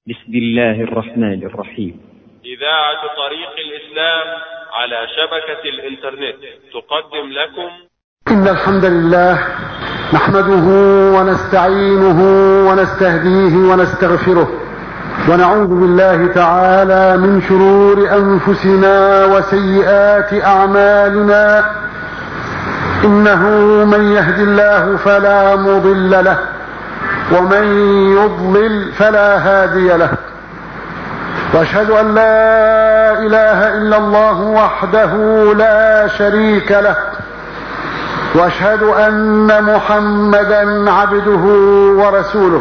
بسم الله الرحمن الرحيم إذاعة طريق الإسلام على شبكة الإنترنت تقدم لكم إن الحمد لله نحمده ونستعينه ونستهديه ونستغفره ونعوذ بالله تعالى من شرور أنفسنا وسيئات أعمالنا إنه من يهد الله فلا مضل له ومن يضلل فلا هادي له واشهد ان لا اله الا الله وحده لا شريك له واشهد ان محمدا عبده ورسوله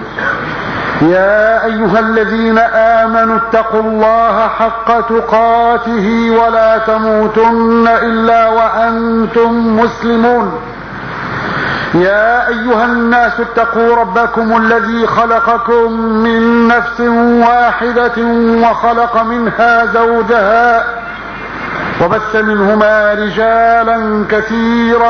يا ايها الذين امنوا اتقوا الله حق تقاته ولا تموتن الا وانتم مسلمون يا ايها الناس اتقوا ربكم الذي خلقكم من نفس واحده وخلق منها زوجها وبث منهما رجالا كثيرا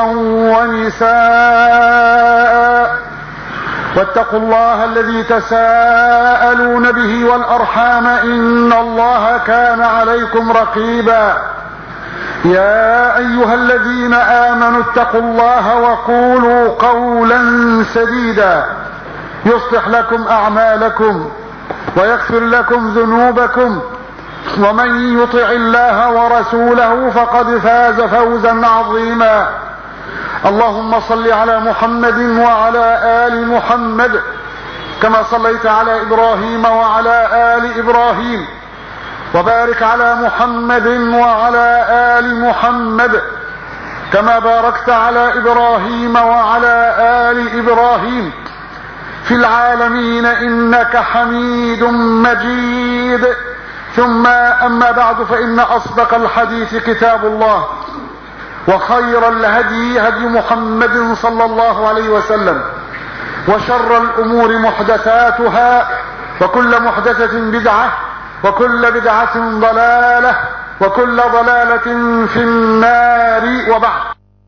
ونساء واتقوا الله الذي تساءلون به والارحام ان الله كان عليكم رقيبا يا ايها الذين امنوا اتقوا الله وقولوا قولا سديدا يصلح لكم اعمالكم ويغفر لكم ذنوبكم ومن يطع الله ورسوله فقد فاز فوزا عظيما اللهم صل على محمد وعلى ال محمد كما صليت على ابراهيم وعلى ال ابراهيم وبارك على محمد وعلى ال محمد كما باركت على ابراهيم وعلى ال ابراهيم في العالمين انك حميد مجيد ثم اما بعد فان اصدق الحديث كتاب الله وخير الهدي هدي محمد صلى الله عليه وسلم وشر الامور محدثاتها وكل محدثه بدعه وكل بدعة ضلالة وكل ضلالة في النار وبعد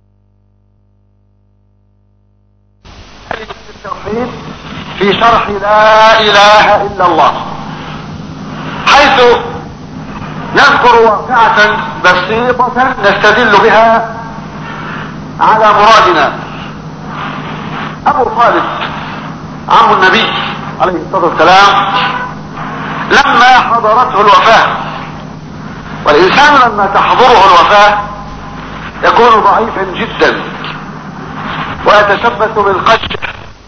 التوحيد في شرح لا إله إلا الله حيث نذكر واقعة بسيطة نستدل بها على مرادنا أبو طالب عم النبي عليه الصلاة والسلام لما حضرته الوفاة والإنسان لما تحضره الوفاة يكون ضعيفا جدا ويتشبث بالقش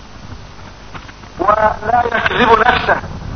ولا يكذب نفسه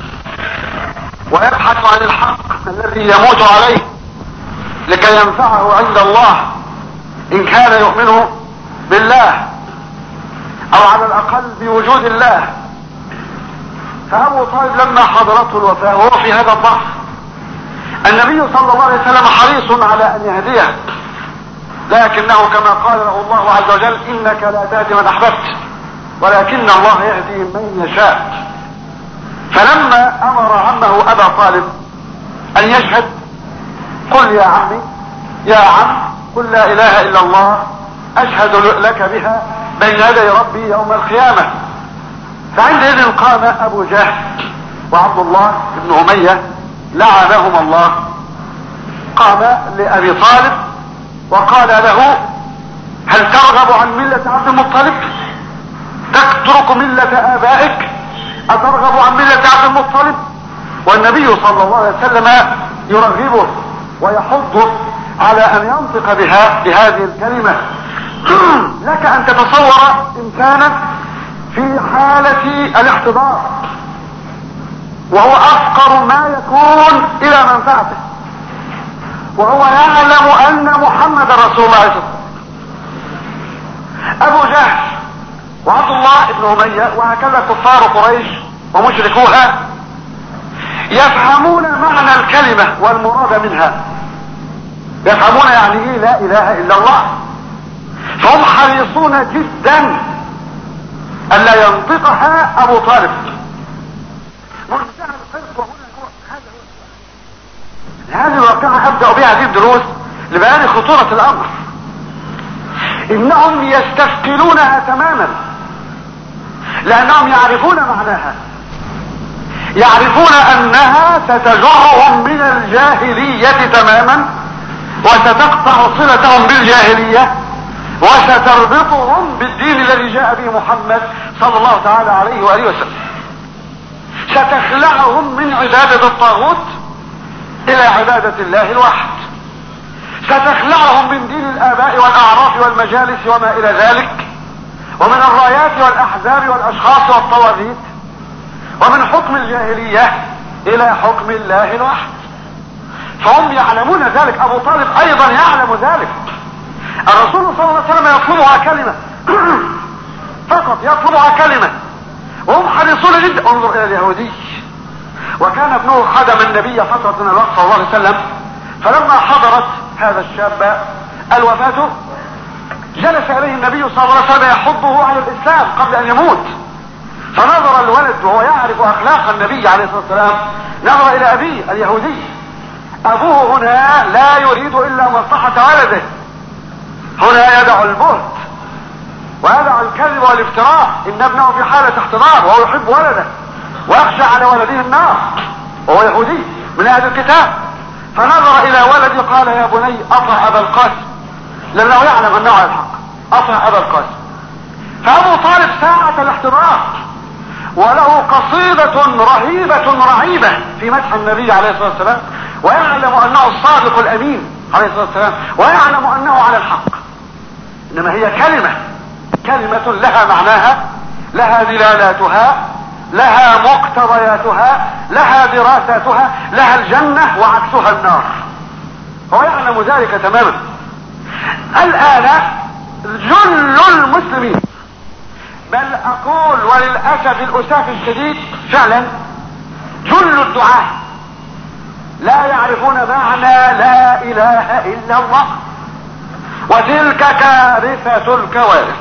ويبحث عن الحق الذي يموت عليه لكي ينفعه عند الله إن كان يؤمن بالله أو على الأقل بوجود الله فأبو طالب لما حضرته الوفاة وهو في هذا الضعف النبي صلى الله عليه وسلم حريص على أن يهديه لكنه كما قال له الله عز وجل إنك لا تهدي من أحببت ولكن الله يهدي من يشاء فلما أمر عمه أبا طالب أن يشهد قل يا عمي يا عم قل لا إله إلا الله أشهد لك بها بين يدي ربي يوم القيامة فعندئذ قام ابو جهل وعبد الله بن امية لعنهما الله قام لابي طالب وقال له هل ترغب عن ملة عبد المطلب تترك ملة ابائك اترغب عن ملة عبد المطلب والنبي صلى الله عليه وسلم يرغبه ويحضه على ان ينطق بها بهذه الكلمة لك ان تتصور انسانا في حالة الاحتضار وهو افقر ما يكون الى منفعته وهو يعلم ان محمد رسول الله صلى ابو جهل وعبد الله بن امية وهكذا كفار قريش ومشركوها يفهمون معنى الكلمة والمراد منها يفهمون يعني ايه لا اله الا الله فهم حريصون جدا الا ينطقها ابو طالب منتهى الحرص وهنا هو هذا هو هذه الواقعة ابدأ بها هذه الدروس لبيان خطورة الامر انهم يستثقلونها تماما لانهم يعرفون معناها يعرفون انها ستجرهم من الجاهلية تماما وستقطع صلتهم بالجاهلية وستربطهم بالدين الذي جاء به محمد صلى الله تعالى عليه وآله وسلم ستخلعهم من عبادة الطاغوت الى عبادة الله الواحد ستخلعهم من دين الاباء والاعراف والمجالس وما الى ذلك ومن الرايات والاحزاب والاشخاص والطواغيت ومن حكم الجاهلية الى حكم الله الواحد فهم يعلمون ذلك ابو طالب ايضا يعلم ذلك الرسول صلى الله عليه وسلم يطلبها كلمة فقط يطلبها كلمة وهم حريصون جدا انظر الى اليهودي وكان ابنه خدم النبي فترة من الوقت صلى الله عليه وسلم فلما حضرت هذا الشاب الوفاة جلس اليه النبي صلى الله عليه وسلم يحضه على الاسلام قبل ان يموت فنظر الولد وهو يعرف اخلاق النبي عليه الصلاة والسلام نظر الى ابيه اليهودي ابوه هنا لا يريد الا مصلحة ولده هنا يدع البهت ويدع الكذب والافتراء ان ابنه في حالة احتضار وهو يحب ولده ويخشى على ولده النار وهو يهودي من اهل الكتاب فنظر الى ولدي قال يا بني اطع ابا القاسم لانه يعلم انه على الحق اطع ابا القاسم فابو طالب ساعة الاحتضار وله قصيدة رهيبة رعيبة في مدح النبي عليه الصلاة والسلام ويعلم انه الصادق الامين عليه الصلاة والسلام ويعلم انه على الحق انما هي كلمة كلمة لها معناها لها دلالاتها لها مقتضياتها لها دراساتها لها الجنة وعكسها النار هو يعلم ذلك تماما الآن جل المسلمين بل أقول وللأسف الأساف الشديد فعلا جل الدعاة لا يعرفون معنى لا إله إلا الله وتلك كارثة الكوارث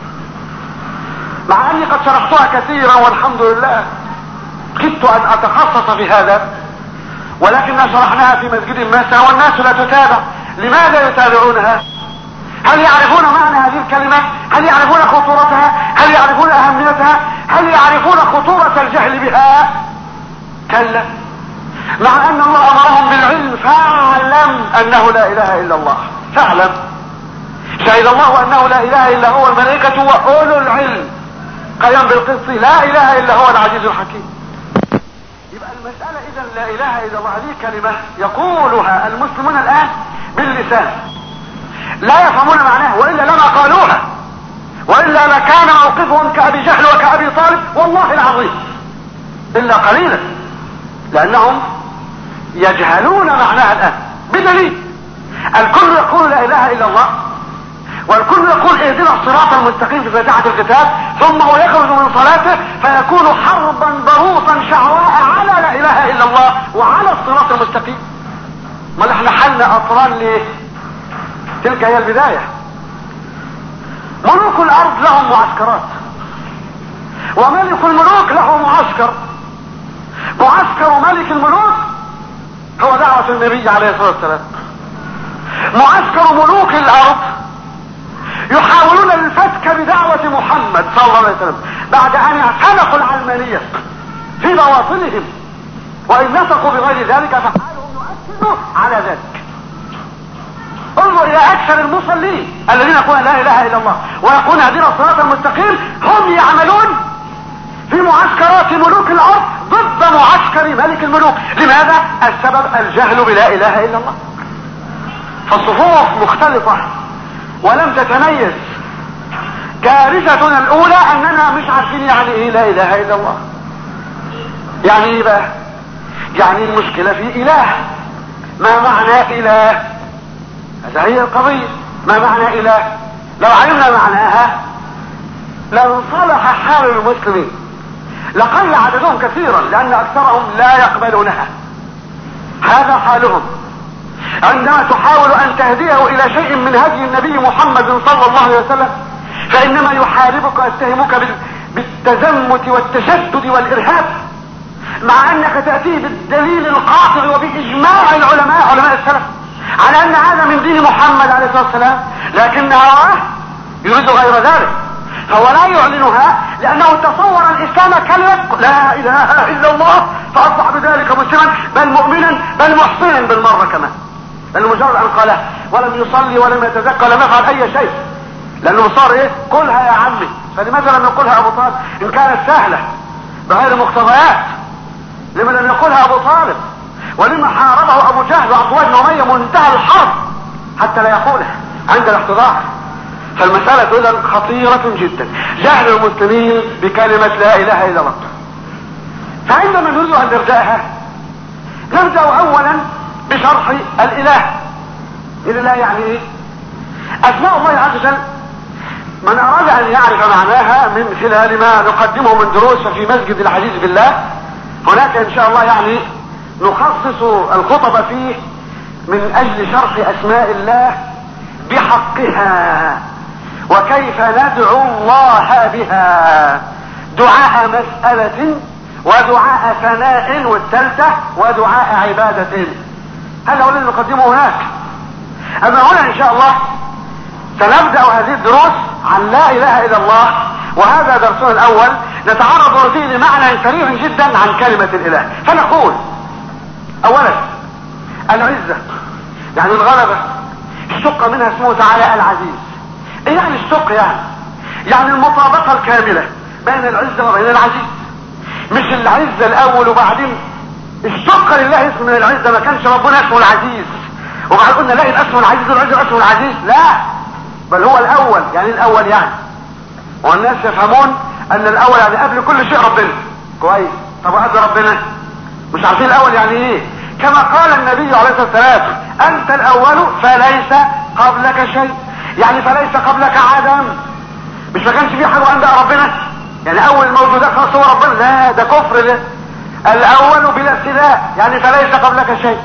مع اني قد شرحتها كثيرا والحمد لله خدت ان اتخصص في هذا ولكننا شرحناها في مسجد ما والناس لا تتابع لماذا يتابعونها هل يعرفون معنى هذه الكلمة هل يعرفون خطورتها هل يعرفون اهميتها هل يعرفون خطورة الجهل بها كلا مع ان الله امرهم بالعلم فاعلم انه لا اله الا الله فاعلم شهد الله انه لا اله الا هو الملائكة واولو العلم قيام بالقسط لا اله الا هو العزيز الحكيم يبقى المسألة اذا لا اله الا الله هذه كلمة يقولها المسلمون الان باللسان لا يفهمون معناها والا لما قالوها والا لكان موقفهم كابي جهل وكابي طالب والله العظيم الا قليلا لانهم يجهلون معناها الان بدليل الكل يقول لا اله الا الله والكل يقول اهدنا الصراط المستقيم في فاتحة الكتاب ثم هو يخرج من صلاته فيكون حربا ضروطا شعواء على لا اله الا الله وعلى الصراط المستقيم ما احنا حلنا اطران ليه تلك هي البداية ملوك الارض لهم معسكرات وملك الملوك له معسكر معسكر ملك الملوك هو دعوة النبي عليه الصلاة والسلام معسكر ملوك الارض يحاولون الفتك بدعوة محمد صلى الله عليه وسلم بعد ان اعتنقوا العلمانية في بواطنهم وان نطقوا بغير ذلك فحالهم يؤكد على ذلك انظر الى اكثر المصلين الذين يقولون لا اله الا الله ويقولون هدينا الصراط المستقيم هم يعملون في معسكرات ملوك الارض ضد معسكر ملك الملوك لماذا السبب الجهل بلا اله الا الله فالصفوف مختلطة ولم تتميز كارثتنا الاولى اننا مش عارفين يعني ايه لا اله الا الله يعني ايه بقى يعني المشكلة في اله ما معنى اله هذا هي القضية ما معنى اله لو علمنا معناها لانصلح حال المسلمين لقل عددهم كثيرا لان اكثرهم لا يقبلونها هذا حالهم عندما تحاول ان تهديه الى شيء من هدي النبي محمد صلى الله عليه وسلم فانما يحاربك ويتهمك بالتزمت والتشدد والارهاب مع انك تأتيه بالدليل القاطع وباجماع العلماء علماء السلف على ان هذا من دين محمد عليه الصلاة والسلام لكن هواه يريد غير ذلك فهو لا يعلنها لانه تصور الاسلام كلمة لا اله الا الله فاصبح بذلك مسلما بل مؤمنا بل محسنا بالمرة كمان لانه مجرد ان قالها ولم يصلي ولم يتزكى لم يفعل اي شيء لانه صار ايه قلها يا عمي فلماذا لم يقولها ابو طالب ان كانت سهلة بغير مقتضيات لما لم يقولها ابو طالب ولما حاربه ابو جهل وعبد الله بن اميه منتهى الحرب حتى لا يقولها عند الاحتضار فالمسألة اذا خطيرة جدا جهل المسلمين بكلمة لا اله الا الله فعندما نريد ان نرجعها نبدأ اولا بشرح الاله الاله يعني ايه اسماء الله عز وجل من اراد ان يعرف معناها من خلال ما نقدمه من دروس في مسجد العزيز بالله هناك ان شاء الله يعني نخصص الخطب فيه من اجل شرح اسماء الله بحقها وكيف ندعو الله بها دعاء مسألة ودعاء ثناء والثالثة ودعاء عبادة هذا هو الذي نقدمه هناك اما هنا ان شاء الله سنبدأ هذه الدروس عن لا اله الا الله وهذا درسنا الاول نتعرض فيه لمعنى سريع جدا عن كلمة الاله فنقول اولا العزة يعني الغلبة اشتق منها اسمه تعالى العزيز ايه يعني اشتق يعني يعني المطابقة الكاملة بين العزة وبين العزيز مش العزة الاول وبعدين اشتق لله اسم من العزة ما كانش ربنا اسمه العزيز وبعد قلنا لا يبقى اسمه العزيز والعزة اسمه العزيز لا بل هو الاول يعني الاول يعني والناس يفهمون ان الاول يعني قبل كل شيء ربنا كويس طب قبل ربنا مش عارفين الاول يعني ايه كما قال النبي عليه الصلاة والسلام انت الاول فليس قبلك شيء يعني فليس قبلك عدم مش ما كانش في حاجة عند ربنا يعني اول موجودات خلاص هو ربنا لا ده كفر ده الاول بلا ابتداء يعني فليس قبلك شيء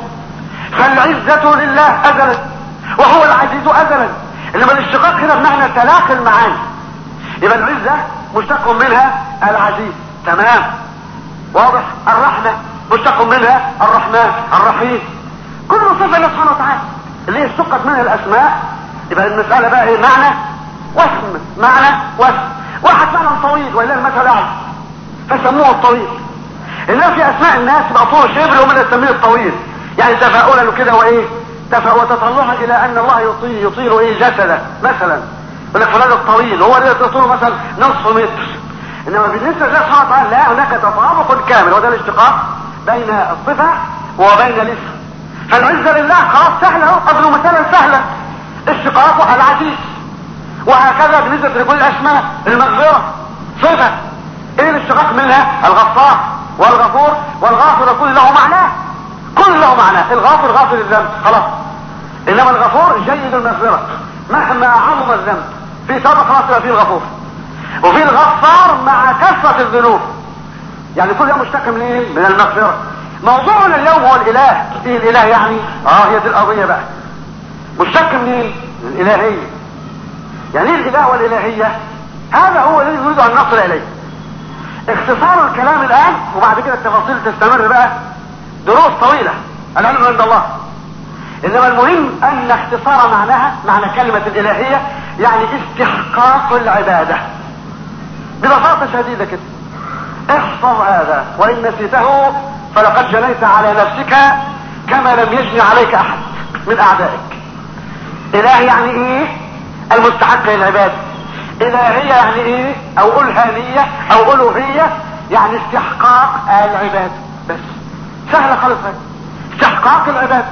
فالعزة لله ازلا وهو العزيز ازلا انما الاشتقاق هنا بمعنى تلاقي المعاني يبقى العزة مشتق منها العزيز تمام واضح الرحمة مشتق منها الرحمن الرحيم كل صفة الله سبحانه وتعالى اللي هي اشتقت منها الاسماء يبقى المسألة بقى ايه معنى واسم معنى واسم واحد معنى طويل ولله المثل الاعلى فسموه الطويل انما في اسماء الناس يبقى طول شبر هم اللي يسميه الطويل يعني تفاؤلا وكده وايه تفا وتطلعا الى ان الله يطيل يطيل ايه جسده مثلا يقول لك فلان الطويل هو اللي يطول مثلا نصف متر انما بالنسبه لله سبحانه وتعالى لا هناك تطابق كامل وده الاشتقاق بين الصفه وبين الاسم فالعزه لله خلاص سهله اهو قبل مثالا سهلا اشتقاق العزيز وهكذا بالنسبه لكل الاسماء المغفره صفه ايه الاشتقاق منها الغفار والغفور والغافر كل له معناه كل له معناه الغافر غافر الذنب خلاص انما الغفور جيد المغفره مهما عظم الذنب في سبب خلاص يبقى فيه الغفور وفي الغفار مع كثرة الذنوب يعني كل يوم مشتق من ايه من المغفرة موضوعنا اليوم هو الاله ايه الاله يعني اه هي دي القضية بقى مشتق من ايه من الالهية يعني ايه الاله والالهية هذا هو الذي نريد ان نصل اليه اختصار الكلام الان وبعد كده التفاصيل تستمر بقى دروس طويلة العلم عند الله انما المهم ان اختصار معناها معنى كلمة الالهية يعني استحقاق العبادة ببساطة شديدة كده احفظ هذا وان نسيته فلقد جنيت على نفسك كما لم يجني عليك احد من اعدائك اله يعني ايه المستحق للعبادة الهية يعني ايه او الهانية او الوهية يعني استحقاق العبادة بس سهلة خالص استحقاق العبادة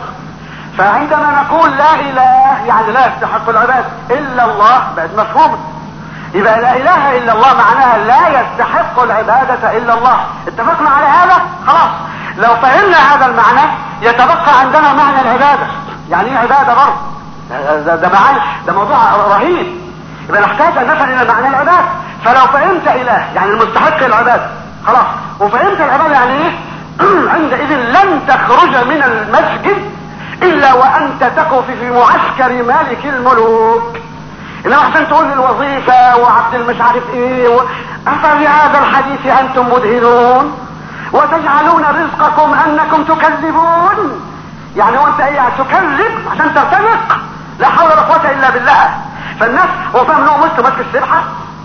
فعندما نقول لا اله يعني لا يستحق العبادة الا الله بقت مفهومة يبقى لا اله الا الله معناها لا يستحق العبادة الا الله اتفقنا على هذا خلاص لو فهمنا هذا المعنى يتبقى عندنا معنى العبادة يعني ايه عبادة برضه ده, ده, معنى ده موضوع رهيب يبقى نحتاج ان نفهم الى معنى العبادة فلو فهمت اله يعني المستحق العبادة خلاص وفهمت العبادة يعني ايه عندئذ لن تخرج من المسجد الا وانت تقف في معسكر مالك الملوك انما عشان تقول لي الوظيفة وعبد المش عارف ايه و... افبهذا الحديث انتم مدهنون وتجعلون رزقكم انكم تكذبون يعني وانت ايه تكذب عشان ترتزق لا حول ولا قوة الا بالله فالناس هو فاهم انه مسلم ماسك السبحة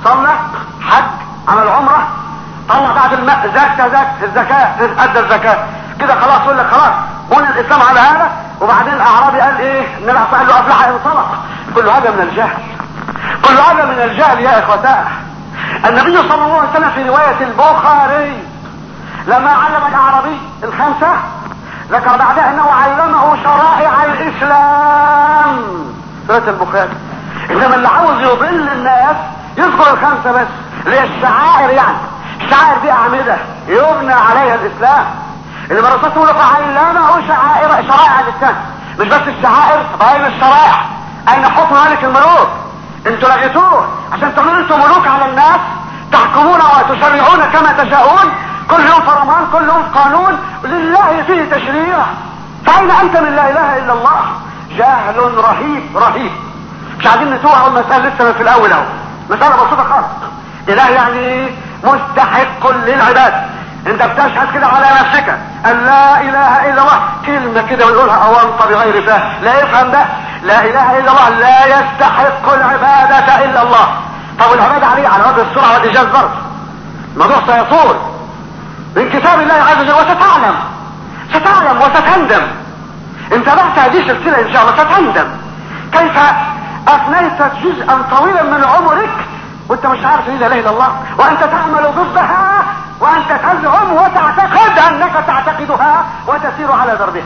صلى حج عمل عمره طلع بعد الماء زكى زكى الزكاة ادى الزكاة كده خلاص يقول لك خلاص بني الاسلام على هذا وبعدين الاعرابي قال ايه النبي قال له افلح ان صدق كل هذا من الجهل كل هذا من الجهل يا اخوتاه النبي صلى الله عليه وسلم في رواية البخاري لما علم الاعرابي الخمسة ذكر بعدها انه علمه شرائع الاسلام سورة البخاري انما اللي عاوز يضل الناس يذكر الخمسة بس اللي هي الشعائر يعني الشعائر دي اعمدة يبنى عليها الاسلام اللي ما الرسول يقول علمه شعائر شرائع الاسلام مش بس الشعائر باين الشرائع اين حكم ملك الملوك انتوا لغيتوه عشان تعملوا انتوا ملوك على الناس تحكمون وتشرعون كما تشاءون كل يوم فرمان كل يوم قانون لله فيه تشريع فاين انت من لا اله الا الله جهل رهيب رهيب مش عايزين نتوه المسألة لسه في الاول اهو مسألة بسيطة خالص اله يعني مستحق للعباد انت بتشهد كده على نفسك ان لا اله الا الله كلمة كده ويقولها اوانطة بغير فهم لا يفهم ده لا اله الا الله لا يستحق العبادة الا الله طب العبادة عليه على وجه السرعة والايجاز برضه الموضوع سيطول من كتاب الله عز وجل وستعلم ستعلم وستندم انتبهت هذه السلسلة ان شاء الله ستندم كيف افنيت جزءا طويلا من عمرك وانت مش عارف ايه لا اله الا الله وانت تعمل ضدها وانت تزعم وتعتقد انك تعتقدها وتسير على دربك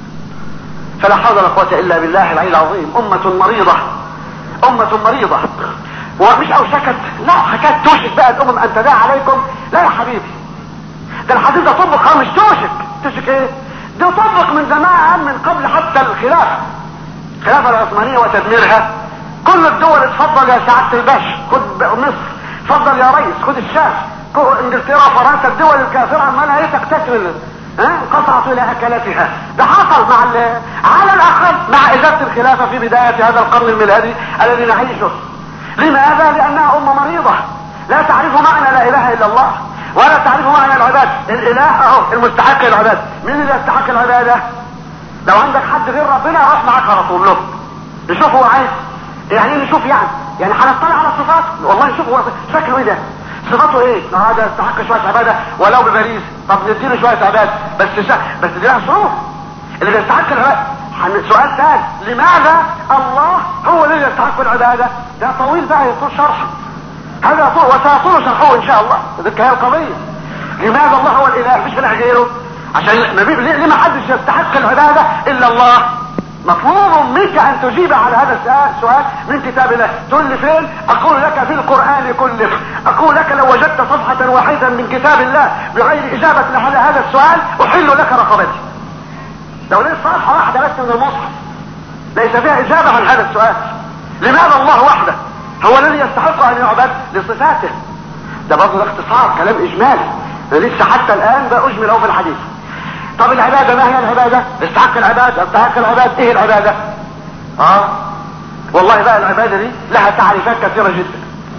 فلا حول ولا قوة الا بالله العلي العظيم امة مريضة امة مريضة ومش اوشكت لا حكاية توشك بقى الامم ان تداعى عليكم لا يا حبيبي ده الحديث ده طبق مش توشك توشك ايه ده طبق من زمان من قبل حتى الخلافة الخلافة العثمانية وتدميرها كل الدول اتفضل يا سعادة الباشا خد مصر اتفضل يا ريس خد الشام انجلترا فرنسا الدول الكافرة عمالها ايه تكتسب ها انقطعت الى اكلتها ده حصل مع على الاقل مع ازالة الخلافة في بداية هذا القرن الميلادي الذي نعيشه لماذا لانها امة مريضة لا تعرف معنى لا اله الا الله ولا تعرف معنى العباد الاله اهو المستحق العباد مين اللي يستحق العبادة لو عندك حد غير ربنا روح معاك على طول له نشوف هو عايز يعني ايه نشوف يعني يعني هنطلع على صفاته والله نشوف هو شكله ايه ده صفاته ايه هذا يستحق شويه عباده ولو بباريس طب نديله شويه عباده بس شا... بس دي لها شروط اللي بيستحق العباده سؤال ثاني لماذا الله هو الذي يستحق العباده ده طويل بقى يطول شرحه هذا طول وسيطول شرحه ان شاء الله ذلك هي القضيه لماذا الله هو الاله مش اله غيره عشان ليه ما حدش يستحق العباده الا الله مطلوب منك ان تجيب على هذا السؤال من كتاب الله تقول لي فين اقول لك في القرآن كله اقول لك لو وجدت صفحة واحدة من كتاب الله بغير اجابة على هذا السؤال احل لك رقبتي لو لقيت صفحة واحدة بس من المصحف ليس فيها اجابة عن هذا السؤال لماذا الله وحده هو الذي يستحق ان يعبد لصفاته ده برضه ده اختصار كلام اجمالي لسه حتى الان بأجمل او في الحديث طب العبادة ما هي العبادة استحق العبادة استحق العبادة ايه العبادة اه والله بقى العبادة دي لها تعريفات كثيرة جدا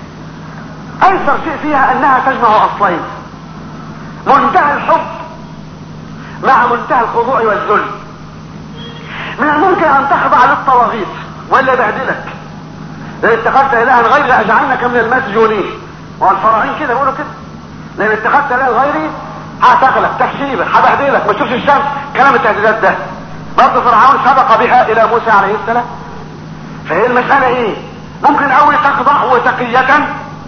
ايسر شيء فيها انها تجمع اصلين منتهى الحب مع منتهى الخضوع والذل من الممكن ان تخضع للطواغيت ولا يبهدلك لان اتخذت الها غير اجعلنك من المسجونين والفراعين كده بيقولوا كده لان اتخذت الها غيري هتغلب تحشيبك هبهدلك ما تشوفش الشمس كلام التهديدات ده برضه فرعون سبق بها الى موسى عليه السلام فهي المسألة ايه ممكن قوي تخضع وتقية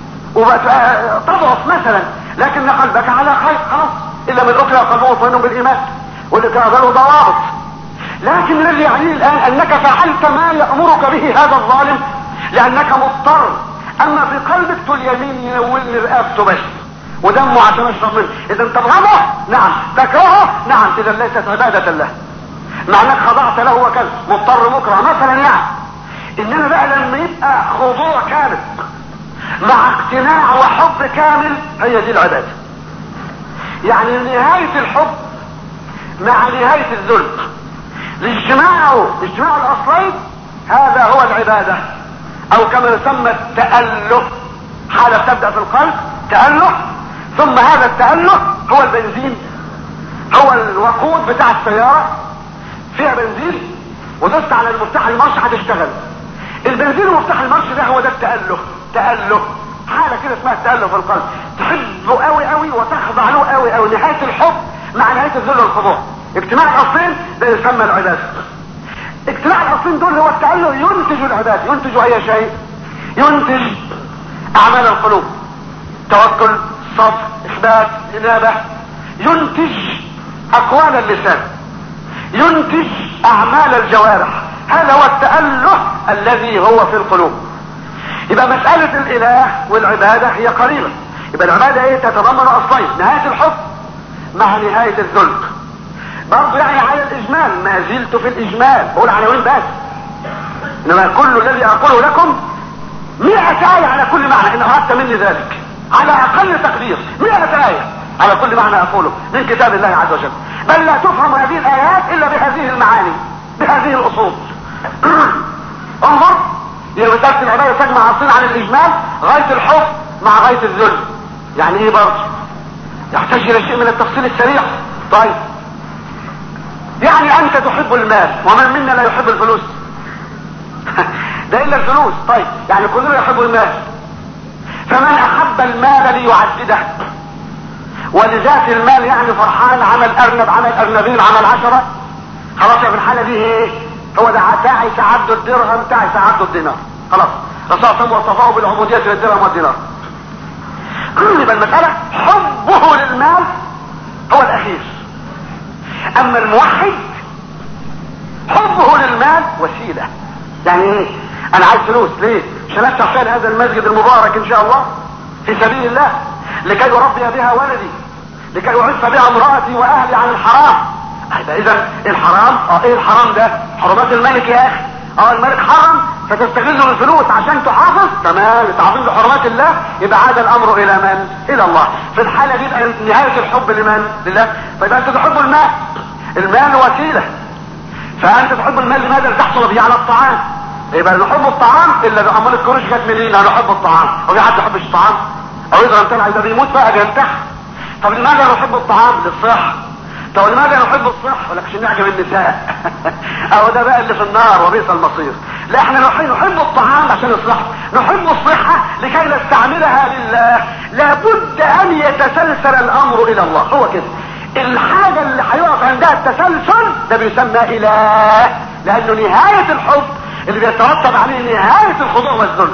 وتضعف مثلا لكن قلبك على خير خلاص الا من اكره قلبه فانهم بالايمان واللي كان له ضوابط لكن الذي يعنيه الان انك فعلت ما يأمرك به هذا الظالم لانك مضطر اما في قلبك تقول يمين ينولني رقبته بس ودمه عشان اشرب منه اذا تبغضه نعم تكرهه نعم اذا ليست عبادة له مع انك خضعت له وكذا مضطر مكره مثلا يعني انما بقى لما يبقى خضوع كامل مع اقتناع وحب كامل هي دي العبادة يعني نهاية الحب مع نهاية الذل الاجتماع اجتماع الاصلين هذا هو العبادة او كما يسمى التأله حالة تبدأ في القلب تأله ثم هذا التأله هو البنزين هو الوقود بتاع السيارة فيها بنزين ودست على المفتاح المارش هتشتغل البنزين ومفتاح المارش ده هو ده التأله تأله حالة كده اسمها التألف في القلب تحبه قوي قوي وتخضع له قوي قوي نهاية الحب مع نهاية الذل والخضوع اجتماع الاصلين ده يسمى العبادة اجتماع الاصلين دول هو التألف ينتج العبادة ينتج اي شيء ينتج اعمال القلوب توكل صبر اثبات انابة ينتج اقوال اللسان ينتج اعمال الجوارح هذا هو التأله الذي هو في القلوب يبقى مسألة الاله والعبادة هي قريبة يبقى العبادة ايه تتضمن اصلين نهاية الحب مع نهاية الذل برضه يعني على الاجمال ما زلت في الاجمال بقول عناوين بس انما كل الذي اقوله لكم مئة آية على كل معنى ان اردت مني ذلك على اقل تقدير مئة آية على كل معنى اقوله من كتاب الله عز وجل بل لا تفهم هذه الايات الا بهذه المعاني بهذه الاصول انظر هي مسألة العبادة تجمع اصلا عن الاجمال غاية الحب مع غاية الذل يعني ايه برضه يحتاج الى شيء من التفصيل السريع طيب يعني انت تحب المال ومن منا لا يحب الفلوس ده الا الفلوس طيب يعني كلنا يحب المال فمن احب المال ليعدده ولذات المال يعني فرحان عمل ارنب عمل ارنبين عمل عشرة خلاص في الحالة دي ايه هو ده تعي تعد الدرهم تعي تعد الدينار خلاص رسول وصفاه بالعبودية للدرهم والدينار يبقى المسألة حبه للمال هو الاخير اما الموحد حبه للمال وسيلة يعني ايه انا عايز فلوس ليه عشان افتح فيها هذا المسجد المبارك ان شاء الله في سبيل الله لكي اربي بها ولدي لكي اعف بها امرأتي واهلي عن الحرام اذا الحرام اه ايه الحرام ده حرمات الملك يا اخي اه الملك حرم فتستغل الفلوس عشان تحافظ تمام تعظيم لحرمات الله يبقى عاد الامر الى من الى الله في الحالة دي نهاية الحب لمن لله فيبقى انت تحب المال المال وسيلة فانت تحب المال لماذا لتحصل به على الطعام يبقى نحب الطعام الا بامال الكروش جت منين انا نحب الطعام هو في حد يحبش الطعام او اذا امتنع اذا بيموت بقى بينتحر طب لماذا نحب الطعام للصحة طب لماذا نحب الصحة ولك عشان نعجب النساء او ده بقى اللي في النار وبئس المصير لا احنا نحب الطعام عشان الصحة نحب الصحة لكي نستعملها لله لابد ان يتسلسل الامر الى الله هو كده الحاجة اللي هيقف عندها التسلسل ده بيسمى اله لانه نهاية الحب اللي بيترتب عليه نهاية الخضوع والذل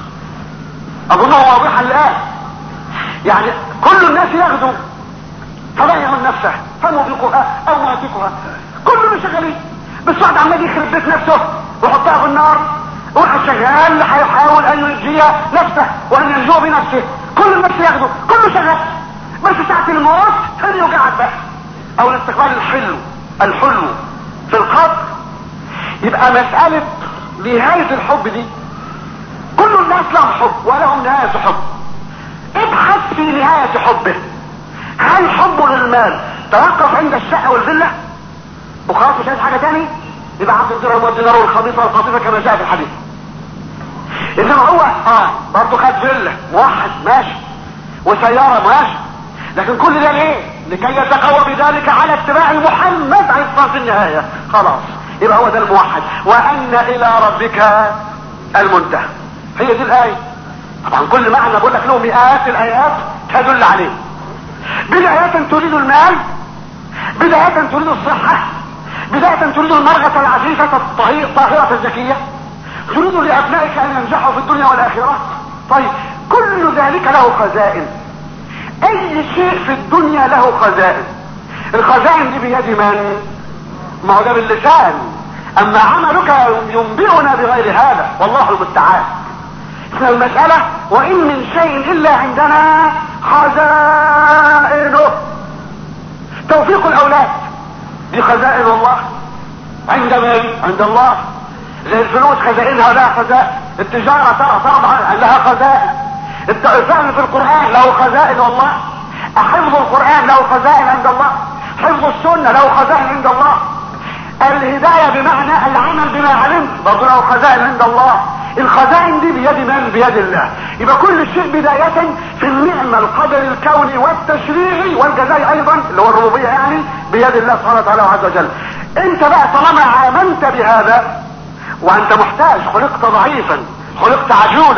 اظنها واضحة الان يعني كل الناس ياخدوا فضيعوا نفسه فموبقها او ماتقها كلنا شغالين بس واحد عمال يخرب بيت نفسه ويحطها في النار واحد شغال هيحاول ان ينجي نفسه وان ينجو بنفسه كل الناس ياخده كله شغال بس ساعة الموت هل وقعت بقى او الاستقبال الحلو الحلو في القبر يبقى مسألة نهاية الحب دي كل الناس لهم حب ولهم نهاية حب ابحث في نهاية حبه هل حبه للمال توقف عند الشقة والذلة وخلاص مش عايز حاجة تاني يبقى عبد الدرهم والدينار والخبيثة والقطيفة كما جاء في الحديث انما هو اه برضه خد فيلا موحد ماشي وسيارة ماشي لكن كل ده ليه لكي يتقوى بذلك على اتباع محمد عليه الصلاة في النهاية خلاص يبقى هو ده الموحد وان الى ربك المنتهى هي دي الايه طبعا كل معنى بقول لك له مئات الايات تدل عليه بداية تريد المال بداية تريد الصحة بداية تريد المرأة العفيفة الطاهرة الزكية تريد لأبنائك أن ينجحوا في الدنيا والآخرة طيب كل ذلك له خزائن أي شيء في الدنيا له خزائن الخزائن دي بيد من؟ ما هو ده باللسان أما عملك ينبئنا بغير هذا والله المستعان اسم المسألة وإن من شيء إلا عندنا خزائنه توفيق الأولاد دي خزائن الله عند من؟ عند الله زي الفلوس خزائنها لها خزائن التجارة ترى طبعا لها خزائن الفهم في القرآن له خزائن والله حفظ القرآن له خزائن عند الله حفظ السنة له خزائن عند الله الهداية بمعنى العمل بما علمت برضه له خزائن عند الله الخزائن دي بيد من بيد الله يبقى كل شيء بداية في النعمة القدر الكوني والتشريعي والجزاء ايضا اللي هو الربوبية يعني بيد الله سبحانه وتعالى عز وجل انت بقى طالما امنت بهذا وانت محتاج خلقت ضعيفا خلقت عجولا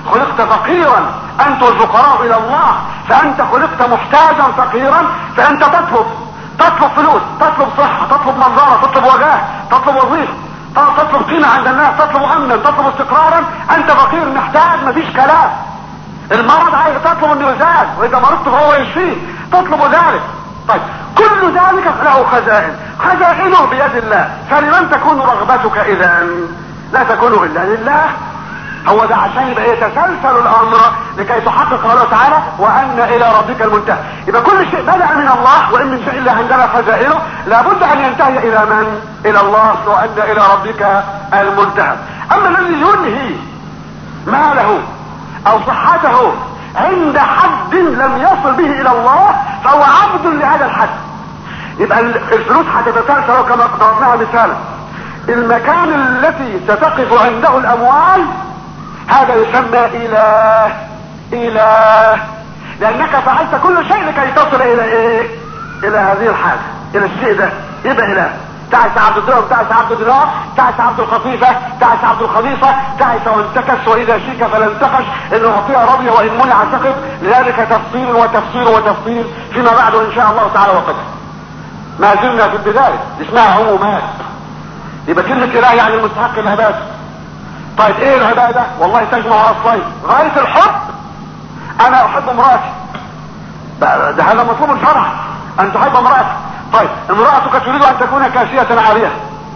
خلقت فقيرا انتم الفقراء الى الله فانت خلقت محتاجا فقيرا فانت تطلب تطلب فلوس تطلب صحة تطلب منظرة تطلب وجاه تطلب وظيفة تطلب قيمة عند الناس تطلب امنا تطلب استقرارا انت فقير محتاج مفيش كلام المرض عايز تطلب انه يزال واذا مرضت فهو يشفيه تطلب ذلك طيب كل ذلك له خزائن خزائنه بيد الله فلمن تكون رغبتك اذا لا تكون الا لله هو ده عشان يبقى يتسلسل الامر لكي تحقق قوله تعالى وان الى ربك المنتهى يبقى كل شيء بدا من الله وان من شيء الا عندنا خزائنه لابد ان ينتهي الى من الى الله وان الى ربك المنتهى اما الذي ينهي ماله او صحته عند حد لم يصل به الى الله فهو عبد لهذا الحد يبقى الفلوس هتتسلسل كما ضربناها مثالا المكان التي ستقف عنده الاموال هذا يسمى اله اله لانك فعلت كل شيء لكي تصل الى ايه الى هذه الحاجة الى الشيء ده يبقى اله تعس عبد الدرهم تعس عبد الدرهم تعس عبد الخفيفة تعس عبد الخبيثة تعس وانتكس واذا شيك فلا انتقش انه اعطيها رضي وان منع سقط لذلك تفصيل وتفصيل وتفصيل فيما بعد ان شاء الله تعالى وقدر ما زلنا في البداية اسمها عمومات يبقى كلمة اله يعني المستحق العبادة طيب ايه العبادة والله تجمع اصلين غاية الحب انا احب امرأتي ده هذا مطلوب الشرع ان تحب امرأتك طيب امرأتك تريد ان تكون كاسية عارية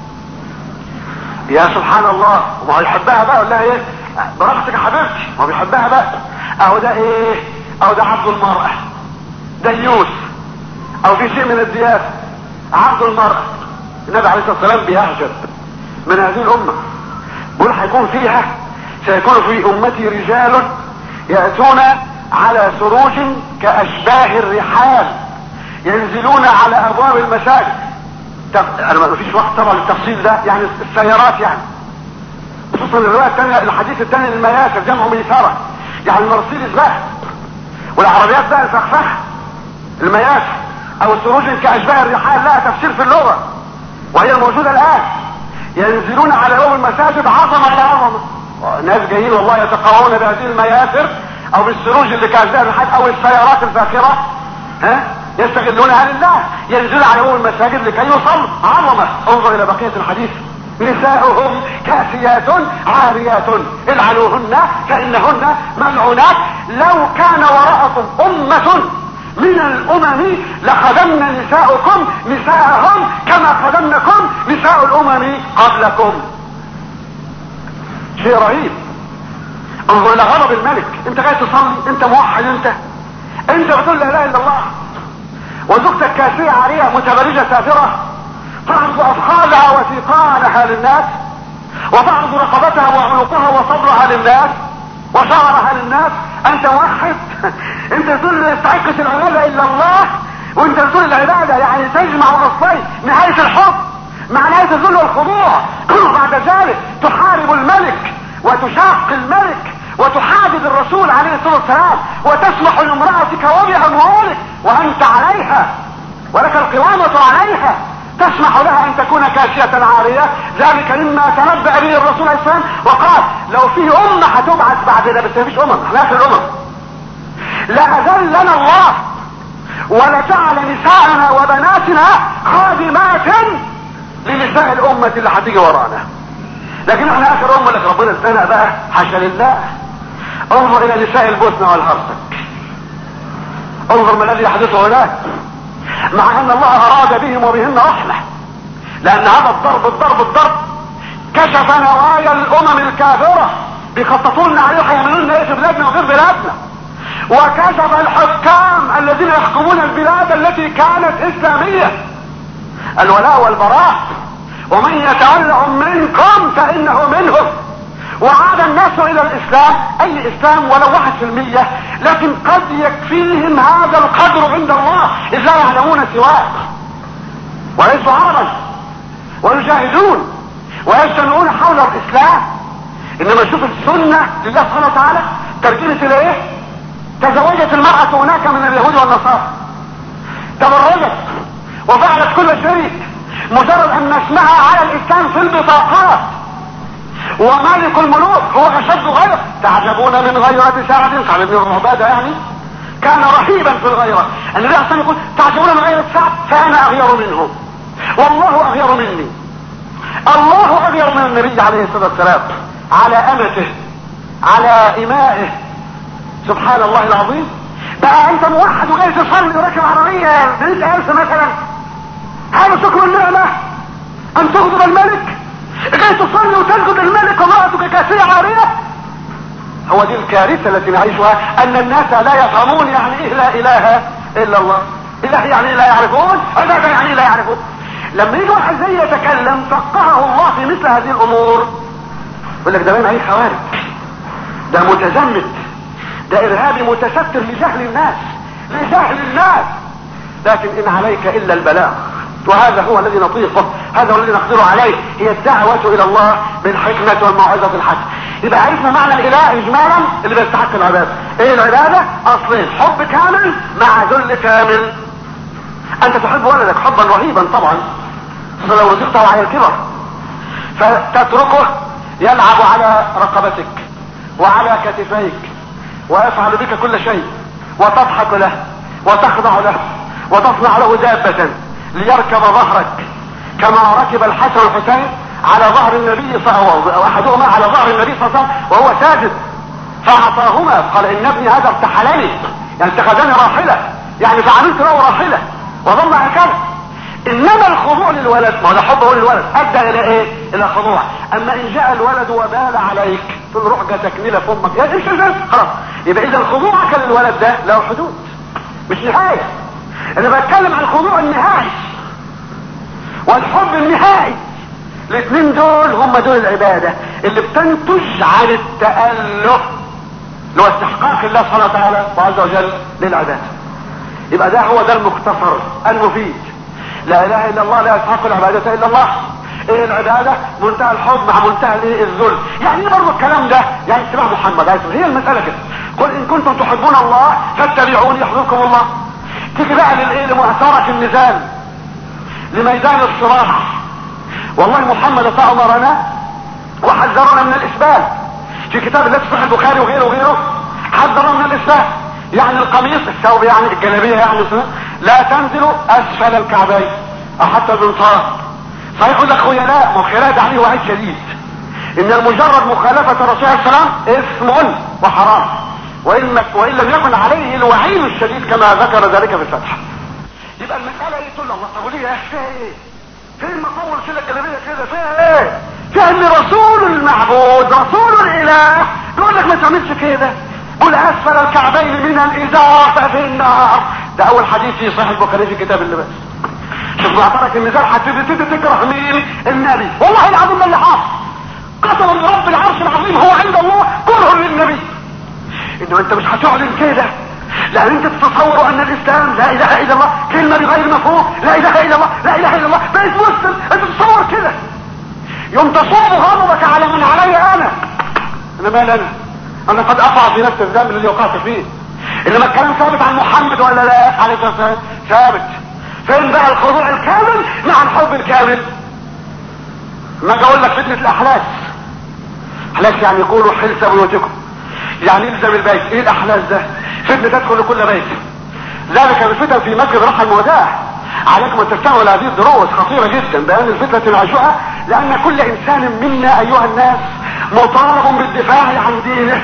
يا سبحان الله وما يحبها بقى ولا ايه برغتك يا حبيبتي ما بيحبها بقى اهو ده ايه اهو ده عبد المرأة ديوس او في شيء من الدياس عبد المرأة النبي عليه الصلاة والسلام بيعجب من هذه الامة بيقول هيكون فيها سيكون في امتي رجال يأتون على سروج كاشباه الرحال ينزلون على ابواب المساجد انا ما فيش وقت طبعا للتفصيل ده يعني السيارات يعني خصوصا الروايه الثانيه الحديث الثاني للمياسر جمع ميسره يعني المرسيدس بقى والعربيات بقى الفخفخه المياسر او السروج كاشباه الرحال لها تفسير في اللغه وهي موجوده الان ينزلون على ابواب المساجد عظمه الى عظمه ناس جايين والله يتقوون بهذه المياسر او بالسروج اللي كاشباه الرحال او السيارات الفاخره ها يستغلونها لله ينزلون على ابواب المساجد لكي يصلوا عظمه انظر الى بقيه الحديث نساؤهم كاسيات عاريات العنوهن فانهن ملعونات لو كان وراءكم امه من الامم لخدمن نساؤكم نساءهم كما خدمنكم نساء الامم قبلكم شيء رهيب انظر الى غضب الملك انت جاي تصلي انت موحد انت انت بتقول لا اله الا الله وزوجتك كاسية عارية متبرجة سافرة تعرض افخاذها وثيقانها للناس وتعرض رقبتها وعنقها وصدرها للناس وشعرها للناس انت موحد انت تقول لا يستحق العبادة الا الله وانت تقول العبادة يعني تجمع اصلين نهاية الحب مع نهاية الذل والخضوع بعد ذلك تحارب الملك وتشاق الملك وتحادد الرسول عليه الصلاة والسلام وتسمح لامرأتك وبأموالك وأنت عليها ولك القوامة عليها تسمح لها ان تكون كاشية عارية ذلك مما تنبأ به الرسول عليه السلام وقال لو في امة هتبعث بعد ده بس مفيش امم احنا اخر الامم لأذلنا الله ولجعل نساءنا وبناتنا خادمات لنساء الامة اللي هتيجي ورانا لكن احنا اخر امة لك ربنا استنى بقى حاشا لله انظر الى نساء البوسنة والهرسك انظر ما الذي يحدث هناك مع ان الله اراد بهم وبهن رحمة لان هذا الضرب الضرب الضرب كشف نوايا الامم الكافرة بيخططون عليه وهيعملون ايه في بلادنا وغير بلادنا وكشف الحكام الذين يحكمون البلاد التي كانت اسلامية الولاء والبراء ومن يتولهم منكم فانه منهم وعاد الناس الى الاسلام اي اسلام ولو واحد في المية لكن قد يكفيهم هذا القدر عند الله اذ لا يعلمون سواه وليسوا عربا ويجاهدون ويجتمعون حول الاسلام انما شوف السنة لله سبحانه وتعالى ترجمت الى ايه تزوجت المرأة هناك من اليهود والنصارى تبرجت وفعلت كل شيء مجرد ان نسمعها على الاسلام في البطاقات وملك الملوك هو اشد غيره تعجبون من غيرة سعد سعد بن عبادة يعني كان رهيبا في الغيرة النبي عليه الصلاة يقول تعجبون من غيرة سعد فانا اغير منه والله اغير مني الله اغير من النبي عليه الصلاة والسلام على امته على امائه سبحان الله العظيم بقى انت موحد وجاي تصلي وراكب عربية بنت ألف مثلا هذا شكر النعمة ان تغضب الملك جاي تصلي وتسجد الملك وامرأتك كاسية عارية هو دي الكارثة التي نعيشها ان الناس لا يفهمون يعني ايه لا اله الا الله اله يعني لا يعرفون عبادة يعني لا يعرفون لما يجي واحد زي يتكلم فقهه الله في مثل هذه الامور يقول لك ده باين عليه خوارج ده متزمت ده ارهابي متستر لجهل الناس لجهل الناس لكن ان عليك الا البلاغ وهذا هو الذي نطيقه هذا هو الذي نقدر عليه هي الدعوة الى الله بالحكمة والموعظة الحسنة يبقى عرفنا معنى الاله اجمالا اللي بيستحق العبادة ايه العبادة اصلين حب كامل مع ذل كامل انت تحب ولدك حبا رهيبا طبعا فلو رزقته على الكبر فتتركه يلعب على رقبتك وعلى كتفيك ويفعل بك كل شيء وتضحك له وتخضع له وتصنع له دابة ليركب ظهرك كما ركب الحسن والحسين على ظهر النبي صلى الله عليه وسلم احدهما على ظهر النبي صلى الله عليه وسلم وهو ساجد فاعطاهما قال ان ابني هذا ارتحلني يعني اتخذني راحله يعني فعملت له راحله وظل هكذا انما الخضوع للولد ما هو حبه للولد ادى الى ايه الى خضوع اما ان جاء الولد وبال عليك تقول روح جا تكمله في امك يا امشي ازاي خلاص يبقى اذا خضوعك للولد ده له حدود مش نهايه انا بتكلم عن الخضوع النهائي والحب النهائي الاثنين دول هم دول العبادة اللي بتنتج عن التأله اللي هو استحقاق الله سبحانه وتعالى وعز وجل للعبادة يبقى ده هو ده المختصر المفيد لا اله الا الله لا يستحق العبادة الا الله ايه العبادة منتهى الحب مع منتهى الايه الذل يعني ايه برضه الكلام ده يعني اتباع محمد عليه هي المسألة كده قل ان كنتم تحبون الله فاتبعوني يحببكم الله تيجي بقى للايه لمؤثرة النزال لميدان الصراع والله محمد فأمرنا وحذرنا من الإسبال في كتاب الله صحيح البخاري وغيره وغيره حذرنا من الإسبال يعني القميص الثوب يعني الجلابية يعني لا تنزل أسفل الكعبين أو حتى البنطال صحيح يقول لك خيلاء وخيلاء ده عليه وعيد شديد إن المجرد مخالفة الرسول عليه السلام اسم وحرام وإن, وإن لم يكن عليه الوعيد الشديد كما ذكر ذلك في الفتح يبقى المسألة ايه تقول الله طب وليه يا اخي فيها ايه فين مطول كده الجلابيه كده فيها ايه فيها ان رسول المعبود رسول الاله يقول لك ما تعملش كده قل اسفل الكعبين من الازار ففي النار ده اول حديث في صحيح البخاري في كتاب اللباس شوف معترك النزال هتبتدي تكره مين النبي والله العظيم اللي حاصل قسما برب العرش العظيم هو عند الله كره للنبي انه انت مش هتعلن كده لان انت تتصور ان الاسلام لا اله الا الله كلمة بغير مفهوم لا اله الا الله لا اله الا الله بقيت مسلم انت تتصور كده يوم تصب غضبك على من علي انا انا مال انا انا قد اقع في نفس الذنب الذي وقعت فيه انما الكلام ثابت عن محمد ولا لا عليه الصلاه والسلام ثابت فين بقى الخضوع الكامل مع الحب الكامل ما اجي اقول لك فتنه الاحلاس احلاس يعني يقولوا حلس بيوتكم يعني يلزم البيت ايه الاحلاس ده فتنة تدخل لكل بيت ذلك الفتن في مسجد رحى الموداع عليكم ان تستمعوا لهذه الدروس خطيرة جدا بيان الفتنة العشوءة لان كل انسان منا ايها الناس مطالب بالدفاع عن دينه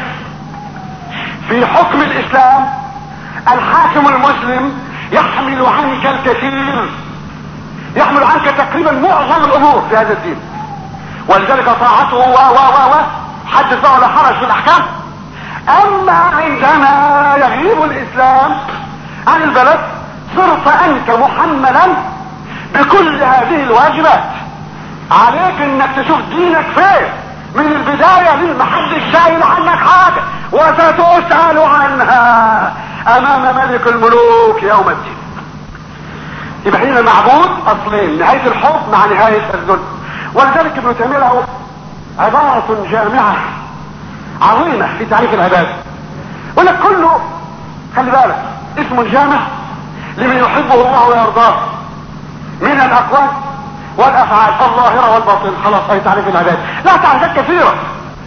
في حكم الاسلام الحاكم المسلم يحمل عنك الكثير يحمل عنك تقريبا معظم الامور في هذا الدين ولذلك طاعته و و و و حدث بقى ولا حرج في الاحكام اما عندما يغيب الاسلام عن البلد صرت انت محملا بكل هذه الواجبات عليك انك تشوف دينك فين من البداية للمحدش شايل عنك حاجة وستسأل عنها امام ملك الملوك يوم الدين يبقى هنا المعبود اصلين نهاية الحب مع نهاية الذل ولذلك ابن تيمية له عبارة جامعة عظيمة في تعريف العبادة يقول لك كله خلي بالك اسم جامع لمن يحبه الله ويرضاه من الاقوال والافعال الظاهرة والباطن خلاص اي تعريف العبادة لا تعريفات كثيرة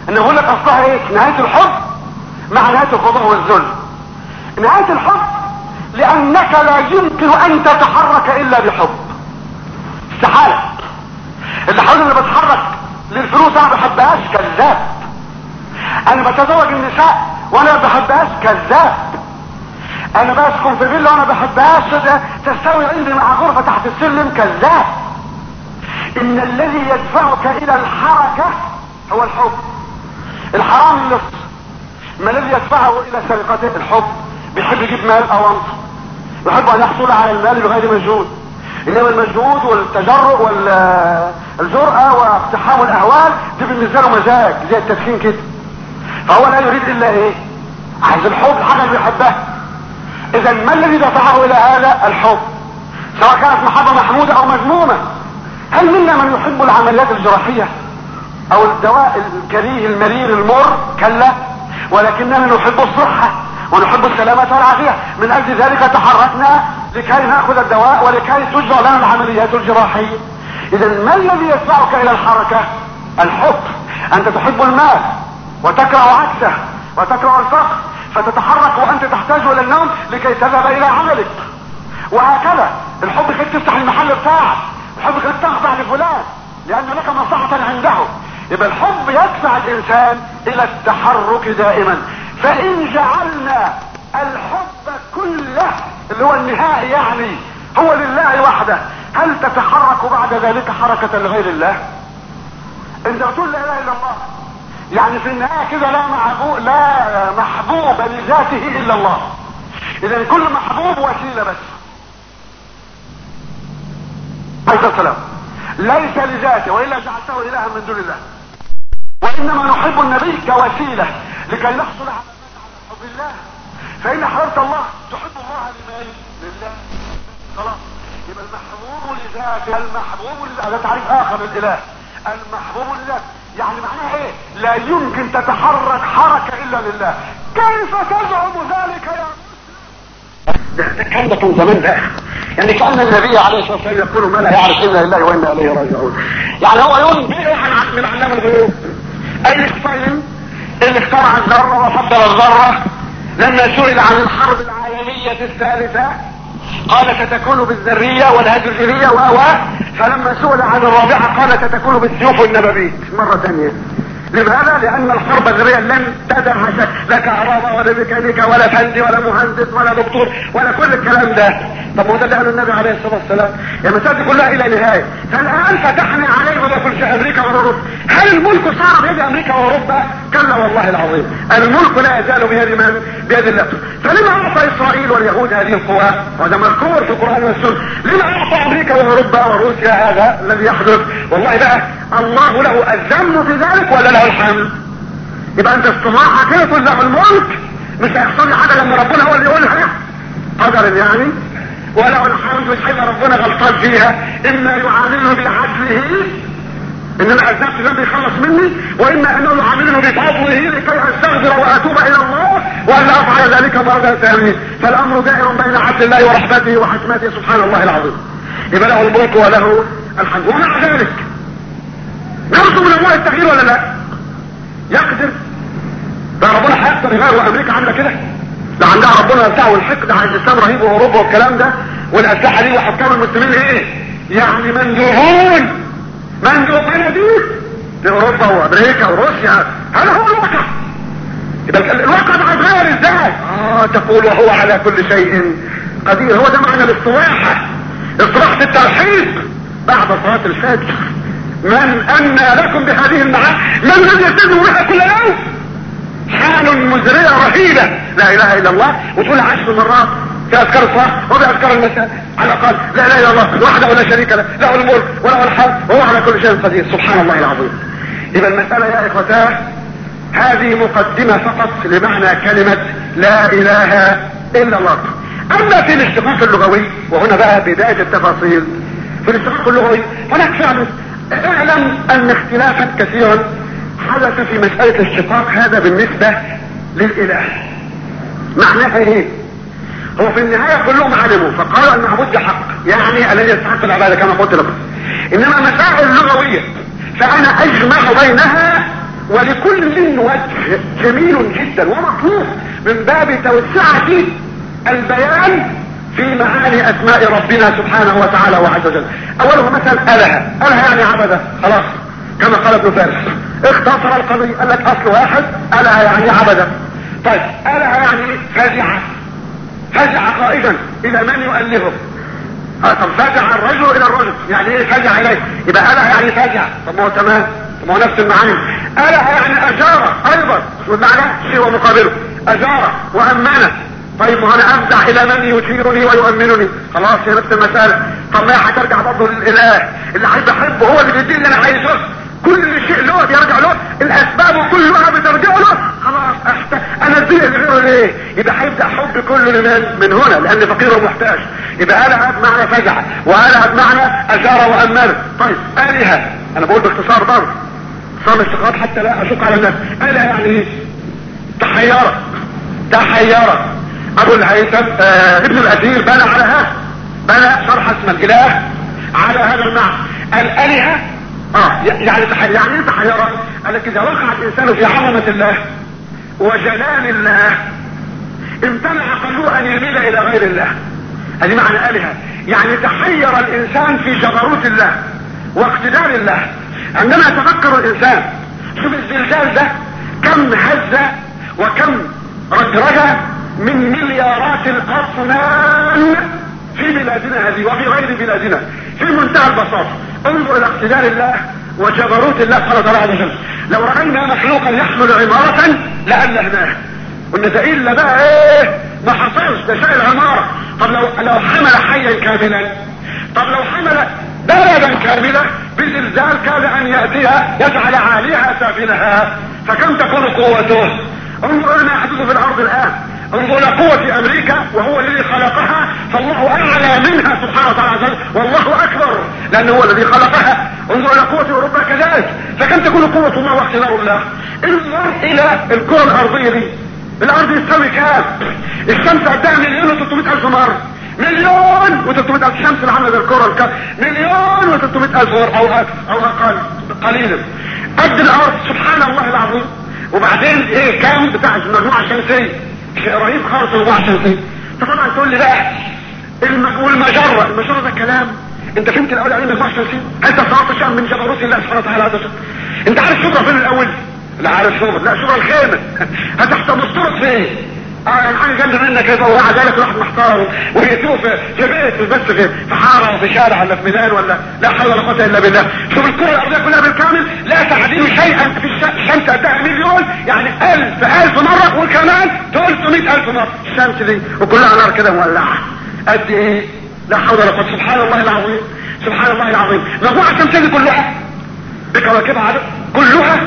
انا بقول لك اصلها ايه نهاية الحب مع نهاية الخضوع والذل نهاية الحب لانك لا يمكن ان تتحرك الا بحب استحالة اللي حاول اللي بتحرك للفلوس انا ما بحبهاش كذاب انا بتزوج النساء وانا ما بحبهاش كذاب انا بسكن في فيلا وانا ما بحبهاش تستوي عندي مع غرفة تحت السلم كذاب ان الذي يدفعك الى الحركة هو الحب الحرام اللص ما الذي يدفعه الى سرقته الحب بيحب يجيب مال او انصر يحب ان يحصل على المال بغير مجهود انما المجهود والتجرؤ والجرأة واقتحام الاهوال دي بالنسبة له مزاج زي التدخين كده فهو لا يريد الا ايه عايز الحب الحاجة اللي بيحبها اذا ما الذي دفعه الى هذا الحب سواء كانت محبة محمودة او مذمومة هل منا من يحب العمليات الجراحية او الدواء الكريه المرير المر كلا ولكننا نحب الصحة ونحب السلامة والعافية من اجل ذلك تحركنا لكي ناخذ الدواء ولكي تجرى لنا العمليات الجراحية اذا ما الذي يدفعك الى الحركة الحب انت تحب المال وتكره عكسه وتكره الفقر فتتحرك وانت تحتاج الى النوم لكي تذهب الى عملك وهكذا الحب يخليك تفتح المحل بتاعك الحب يخليك تخضع لفلان لان لك مصلحة عنده يبقى الحب يدفع الانسان الى التحرك دائما فان جعلنا الحب كله اللي هو النهائي يعني هو لله وحده هل تتحرك بعد ذلك حركة لغير الله انت بتقول لا اله الا الله يعني في النهاية كده لا محبوب لا محبوب لذاته الا الله اذا كل محبوب وسيلة بس عليه السلام ليس لذاته والا جعلته الها من دون الله وانما نحب النبي كوسيلة لكي نحصل على حب الله فان احببت الله تحب الله لمن لله خلاص يبقى المحبوب لذاته المحبوب لذاته هذا تعريف اخر للاله المحبوب لذاته يعني معناها ايه لا يمكن تتحرك حركة الا لله كيف تزعم ذلك يا ده كان ده كان زمان بقى يعني كان النبي عليه الصلاه والسلام يقول ما لا يعرف الا لله وانا اليه راجعون يعني هو ينبئ عن من علام الغيوب اينشتاين اللي اخترع الذره وفضل الذره لما سئل عن الحرب العالميه الثالثه قال ستكون بالذريه والهيدروجينيه و فلما سئل عن الرابعه قال ستكون بالسيوف والنبابيت مره ثانيه لماذا؟ لأن الحرب الذرية لن تدع لا كهرباء ولا ميكانيكا ولا فندي ولا مهندس ولا دكتور ولا كل الكلام ده طب ما هو ده اللي قاله النبي عليه الصلاة والسلام يا مسألة كلها إلى نهاية فالآن فتحنا عليه ولا كل شيء أمريكا وأوروبا هل الملك صار بيد أمريكا وأوروبا؟ كلا والله العظيم الملك لا يزال بيد من؟ بيد الله فلما أعطى إسرائيل واليهود هذه القوى وهذا مذكور في القرآن والسنة لما أعطى أمريكا وأوروبا وروسيا هذا الذي يحدث والله بقى الله له الذم في ذلك ولا له الحمد يبقى انت الصباح كده تقول له الملك مش هيحصل لي حاجه لما ربنا هو اللي يقولها قدر يعني وله الحمد مش هيبقى ربنا غلطان فيها اما يعامله بعدله ان انا اذنبت ذنبي يخلص مني واما انه يعامله بفضله لكي استغفر واتوب الى الله والا افعل ذلك مره ثانيه فالامر دائر بين عدل الله ورحمته وحكمته سبحان الله العظيم يبقى له الملك وله الحمد ومع ذلك نرجو من الله التغيير ولا لا يقدر ده ربنا هيقدر يغير وامريكا عامله كده ده عندها ربنا بتاعه الحقد على الاسلام رهيب واوروبا والكلام ده والاسلحه دي وحكام المسلمين ايه يعني مندوبون مندوب مناديب لاوروبا وامريكا وروسيا هذا هو الواقع يبقى الواقع ده هيتغير ازاي اه تقول وهو على كل شيء قدير هو ده معنى الاستواحه استراحه الترحيب بعد صلاه الفجر من أنى لكم بهذه المعاني من الذي يلتزم بها كل يوم حال مزرية رهيبة لا اله الا الله وتقول عشر مرات في اذكار الصلاة وباذكار المساء على الاقل لا اله الا الله وحده ولا شريك له له الملك وله الحمد وهو على كل شيء قدير سبحان الله العظيم يبقى المسألة يا اخوتاه هذه مقدمة فقط لمعنى كلمة لا اله الا الله اما في الاشتقاق اللغوي وهنا بقى بداية التفاصيل في الاشتقاق اللغوي هناك فعلا اعلم ان اختلافا كثيرا حدث في مسألة الاشتقاق هذا بالنسبة للاله معناها ايه هو في النهاية كلهم علموا فقالوا ان المعبود حق يعني الذي يستحق العبادة كما قلت لكم انما مسائل لغوية فانا اجمع بينها ولكل وجه جميل جدا ومطلوب من باب توسعة البيان في معاني اسماء ربنا سبحانه وتعالى وعز وجل اولها مثلا اله اله يعني عبده خلاص كما قال ابن فارس اختصر القضية قال لك اصل واحد اله يعني عبده طيب اله يعني فزع فزع قائدا الى من يؤلهه اه طب فزع الرجل الى الرجل يعني ايه فزع اليه يبقى اله يعني فزع طب ما هو تمام طب ما هو نفس المعاني اله يعني اجار ايضا والمعنى شيء ومقابله اجار وامنه طيب ما انا افزع الى من يثيرني ويؤمنني خلاص هي نفس المسألة طب ما هترجع برضه للاله اللي عايز احبه هو اللي بيديني اللي انا عايزه كل شيء له بيرجع له الاسباب كلها بترجع له خلاص أحت... انا اديه لغيره ليه يبقى هيبدا حب كله لمن من هنا لان فقير ومحتاج يبقى اله بمعنى فزع واله بمعنى اجار وامن طيب الهه انا بقول باختصار برضه صار استقرار حتى لا اشق على الناس اله يعني ايه تحيرت تحيرت ابو الهيثم آه ابن الاثير بنى على هذا بنى شرح اسم الاله على هذا المعنى الالهه اه يعني تحير يعني ايه تحيرت قال لك اذا وقع الانسان في عظمه الله وجلال الله امتنع قلبه ان يميل الى غير الله هذه معنى الهه يعني تحير الانسان في جبروت الله واقتدار الله عندما يتفكر الانسان شوف الزلزال ده كم هز وكم رجرجه من مليارات الاصنام في بلادنا هذه وفي غير بلادنا في منتهى البساطه انظر الى اقتدار الله وجبروت الله سبحانه وتعالى عز وجل لو راينا مخلوقا يحمل عماره لالهناه قلنا ده الا بقى ايه ما حصلش ده شيء العماره طب لو لو حمل حيا كاملا طب لو حمل بلدا كاملة بزلزال كاد ان يأتيها يجعل عاليها سافلها فكم تكون قوته انظر ما يحدث في الارض الان انظر الى قوة امريكا وهو الذي خلقها فالله اعلى منها سبحانه وتعالى والله اكبر لانه هو الذي خلقها انظر الى قوة اوروبا كذلك فكم تكون قوة الله واختبار الله انظر الى الكرة الارضية دي الارض يستوي كام الشمس قدها مليون و300 الف مرة مليون و300 الف شمس اللي عامله الكره الكام مليون و300 الف او اكثر او اقل قليلا قد الارض سبحان الله العظيم وبعدين ايه كام بتاع المجموعه الشمسيه شيء رهيب خالص المجموعه الشمسيه طبعا تقول لي بقى المج... والمجره المجره ده كلام انت فهمت الاول يعني المجموعه الشمسيه انت صرفت شيء من جبروت الله سبحانه وتعالى عز وجل انت عارف شبرا فين الاول لا عارف شبرا لا شبرا الخامس هتحت مستورد فين اه يعني حاجه جنب منك كده ومع ذلك واحد محتار ويتوه في في بيت بس في في حاره وفي شارع ولا في ميدان ولا لا حول ولا قوه الا بالله شوف الكره الارضيه كلها بالكامل لا تعديل شيئا في الشمس قدها مليون يعني الف الف مره وكمان 300 الف مره الشمس دي وكلها نار كده مولعه قد ايه لا حول ولا قوه سبحان الله العظيم سبحان الله العظيم مجموعه الشمسيه دي كلها بكواكبها عدد كلها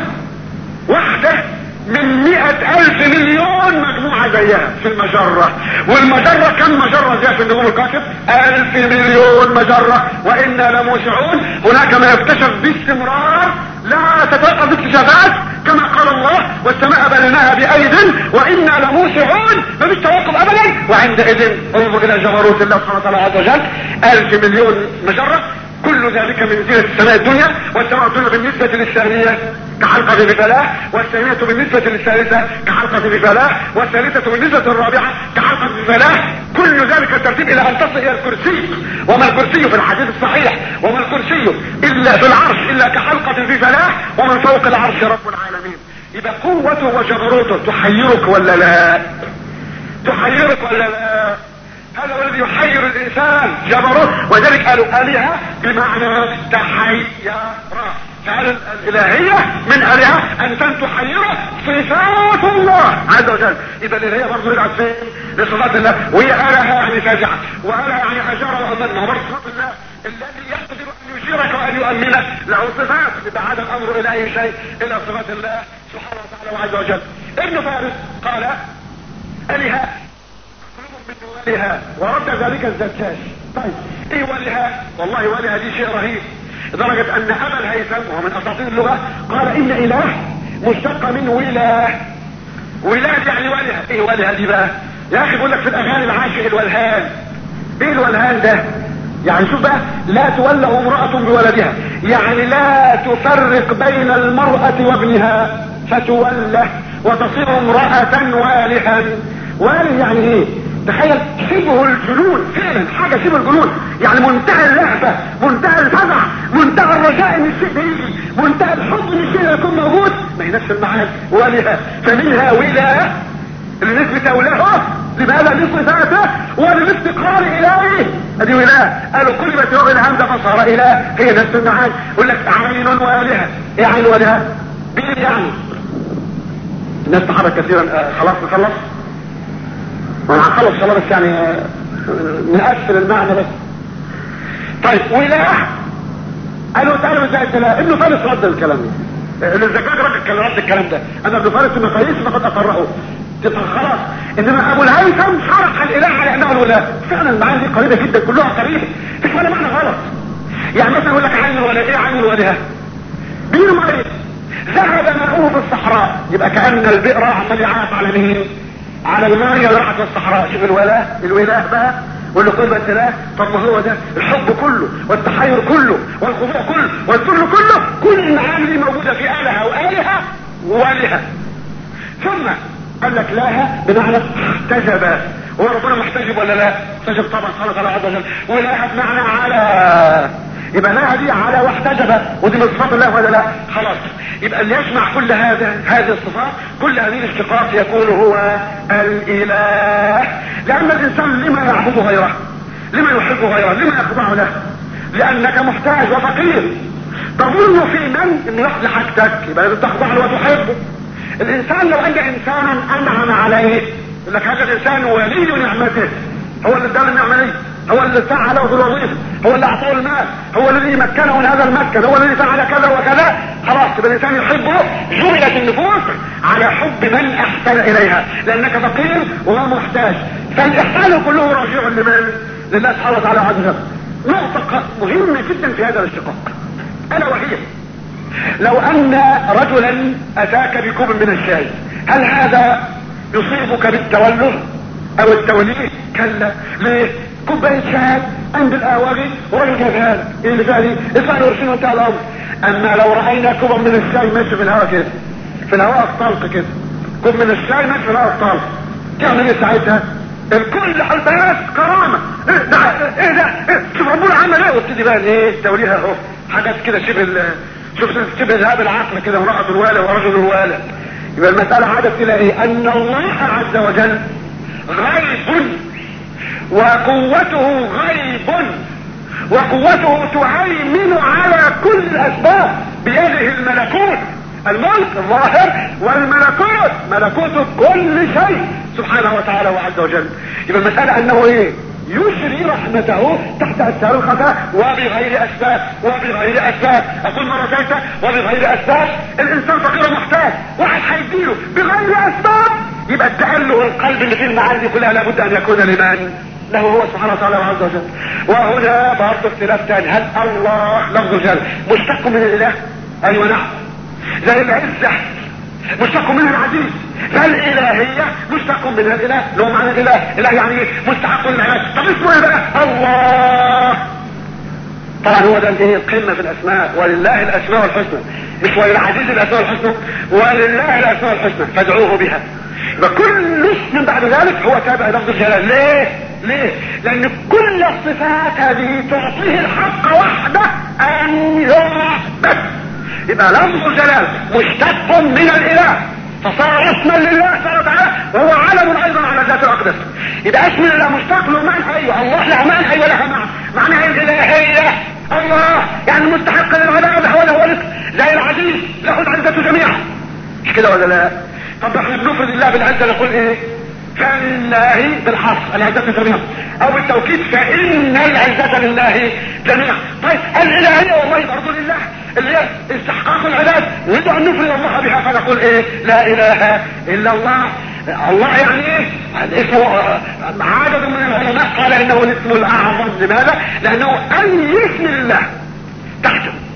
واحده من مئة الف مليون مجموعة زيها في المجرة والمجرة كم مجرة زيها في النجوم الكاكب الف مليون مجرة وانا لموسعون هناك ما يكتشف باستمرار لا تتوقف اكتشافات كما قال الله والسماء بنيناها بايد وانا لموسعون مفيش توقف ابدا وعندئذ انظر الى جبروت الله سبحانه وتعالى عز وجل الف مليون مجرة كل ذلك من زينة السماء الدنيا والسماء الدنيا بالنسبة للثانية كحلقة بفلاح والثانية بالنسبة للثالثة كحلقة بفلاح والثالثة بالنسبة للرابعة كحلقة بفلاح كل ذلك الترتيب الى ان تصل الى الكرسي وما الكرسي في الحديث الصحيح وما الكرسي الا في العرش الا كحلقة في فلاح ومن فوق العرش رب العالمين يبقى قوته وجبروته تحيرك ولا لا تحيرك ولا لا هذا هو الذي يحير الانسان جبروت وذلك قالوا الهه بمعنى تحيرا فعل الالهيه من الهه ان تحير صفات الله عز وجل اذا الالهيه برضه رجعت فين لصفات الله وهي الهه يعني فاجعه والهه يعني اجار وامن برضه صفات الله الذي يقدر ان يجيرك وان يؤمنك له صفات اذا عاد الامر الى اي شيء الى صفات الله سبحانه وتعالى وعز وجل ابن فارس قال الهه من ولها ورد ذلك الزجاج طيب ايه ولها والله ولها دي شيء رهيب لدرجة ان ابا الهيثم وهو من اساطير اللغة قال ان اله مشتق من وله ولاد يعني ولها ايه ولها دي بقى يا اخي بيقول لك في الاغاني العاشق الولهان ايه الولهان ده يعني شوف بقى لا تولى امرأة بولدها يعني لا تفرق بين المرأة وابنها فتوله وتصير امرأة والها واله يعني ايه تخيل شبه الجنون فعلا حاجة شبه الجنون يعني منتهى اللهفة منتهى الفزع منتهى الرجاء ان الشيء ده يجي منتهى الحب ان الشيء ده يكون موجود ما هي نفس المعاني والها فمنها ولاء اللي نسبة ولاه لماذا لصفاته وللافتقار اليه ادي ولاء قالوا كل ما تلغي الهمزه فصار اله هي نفس المعاني يقول لك عين والهه ايه عين والهه بين يعني الناس تحرك كثيرا آه خلاص نخلص وانا هنخلص خلاص بس يعني آه نقفل المعنى بس طيب ولاء قالوا تعالوا ازاي الكلام ابن فارس رد الكلام ده الزجاج رد رد الكلام ده انا ابن فارس المقاييس فقد اقره خلاص انما ابو الهيثم شرح الاله على انه الاله فعلا المعاني دي قريبه جدا كلها قريبه مش ولا معنى غلط يعني مثلا يقول لك عين ولا ايه عين ولا بير ميه ذهب ماؤه في الصحراء يبقى كان البئر عمال يعرف على مين على الماء اللي راحت في الصحراء شوف الولاء الولاء بقى واللي قلبة الله طب ما هو ده الحب كله والتحير كله والخضوع كله والذل كله كل المعاني دي موجودة في آلهة وآلهة وآلهة ثم قال لك لاها بمعنى احتجب هو ربنا محتجب ولا لا احتجب طبعا خلق الله عز وجل ولاها بمعنى على يبقى لاها دي على واحتجب ودي من صفات الله ولا لا خلاص يبقى اللي يجمع كل هذا هذه الصفات كل هذه الاشتقاق يكون هو الاله لان الانسان لما يعبد غيره لما يحب غيره لما يخضع له لانك محتاج وفقير تظن في من انه يقضي حاجتك يبقى لازم تخضع له وتحبه الانسان لو ان انسانا انعم عليه يقول لك هذا الانسان ولي نعمته هو اللي اداله النعمه دي هو اللي سعى له في الوظيفه هو اللي اعطاه المال هو الذي مكنه من هذا المسكن هو الذي فعل كذا وكذا خلاص يبقى الانسان يحبه جبلت النفوس على حب من احسن اليها لانك فقير وهو محتاج فالاحسان كله راجع لمن لله سبحانه وتعالى عز وجل نقطه مهمه جدا في هذا الاشتقاق الا وهي لو ان رجلا اتاك بكوب من الشاي هل هذا يصيبك بالتوله او التوليه كلا ليه كوبايه شاي عند الاواجي وراجل جابها لك ايه اللي فيها دي ادفع له قرشين وانتهى الامر اما لو راينا كوبا من الشاي ماشي في الهواء كده في الهواء الطلق كده كوب من الشاي ماشي في الهواء الطلق تعمل ايه ساعتها الكل حلبات كرامه ايه ده ايه ده إيه؟ شوف ربنا عمل ايه وابتدي بقى ايه التوليه اهو حاجات كده شبه شوف شبه ذهاب العقل كده امرأة الوالد ورجل الوالد يبقى المسألة عادت الى ايه ان الله عز وجل غيب وقوته غيب وقوته تهيمن على كل الاسباب بيده الملكوت الملك الظاهر والملكوت ملكوت كل شيء سبحانه وتعالى وعز وجل يبقى المسألة انه ايه يجري رحمته تحت أسفار الخفاء وبغير أسباب وبغير أسباب أقول مرة ثالثة وبغير أسباب الإنسان فقير محتاج واحد هيديله بغير أسباب يبقى التأله القلب اللي فيه المعاني دي كلها لابد أن يكون لمن له هو سبحانه وتعالى عز وجل وهنا برضه اختلاف ثاني هل الله لفظ الجلال مشتق من الإله؟ أيوة نعم زي العزة مشتق منها العزيز فالالهية مشتق منها الاله اللي هو معنى الاله اله يعني ايه مستحق للعباد طب اسمه ايه بقى الله طبعا هو ده الايه القمة في الاسماء ولله الاسماء الحسنى مش وللعزيز الاسماء الحسنى ولله الاسماء الحسنى فادعوه بها فكل اسم بعد ذلك هو تابع لفظ الجلال ليه ليه لان كل الصفات هذه تعطيه الحق وحده ان يعبد يبقى لفظ الجلال مشتق من الاله فصار اسما لله سبحانه وتعالى وهو علم ايضا على ذات الاقدس يبقى اسم الله مشتق له معنى ايوه الله له معنى ايوه لها معنى معنى الالهيه الله يعني مستحق للعباده هو له ولد زي العزيز له العزه جميعا مش كده ولا لا طب احنا بنفرض الله بالعزه نقول ايه فلله بالحصر العزة جميعا او بالتوكيد فان العزة لله جميعا طيب الالهية والله برضو لله اللي هي استحقاق العباد نريد ان نفرد الله بها فنقول ايه لا اله الا الله الله يعني ايه الاسم عدد من العلماء قال انه الاسم الاعظم لماذا لانه اي اسم لله تحته تحت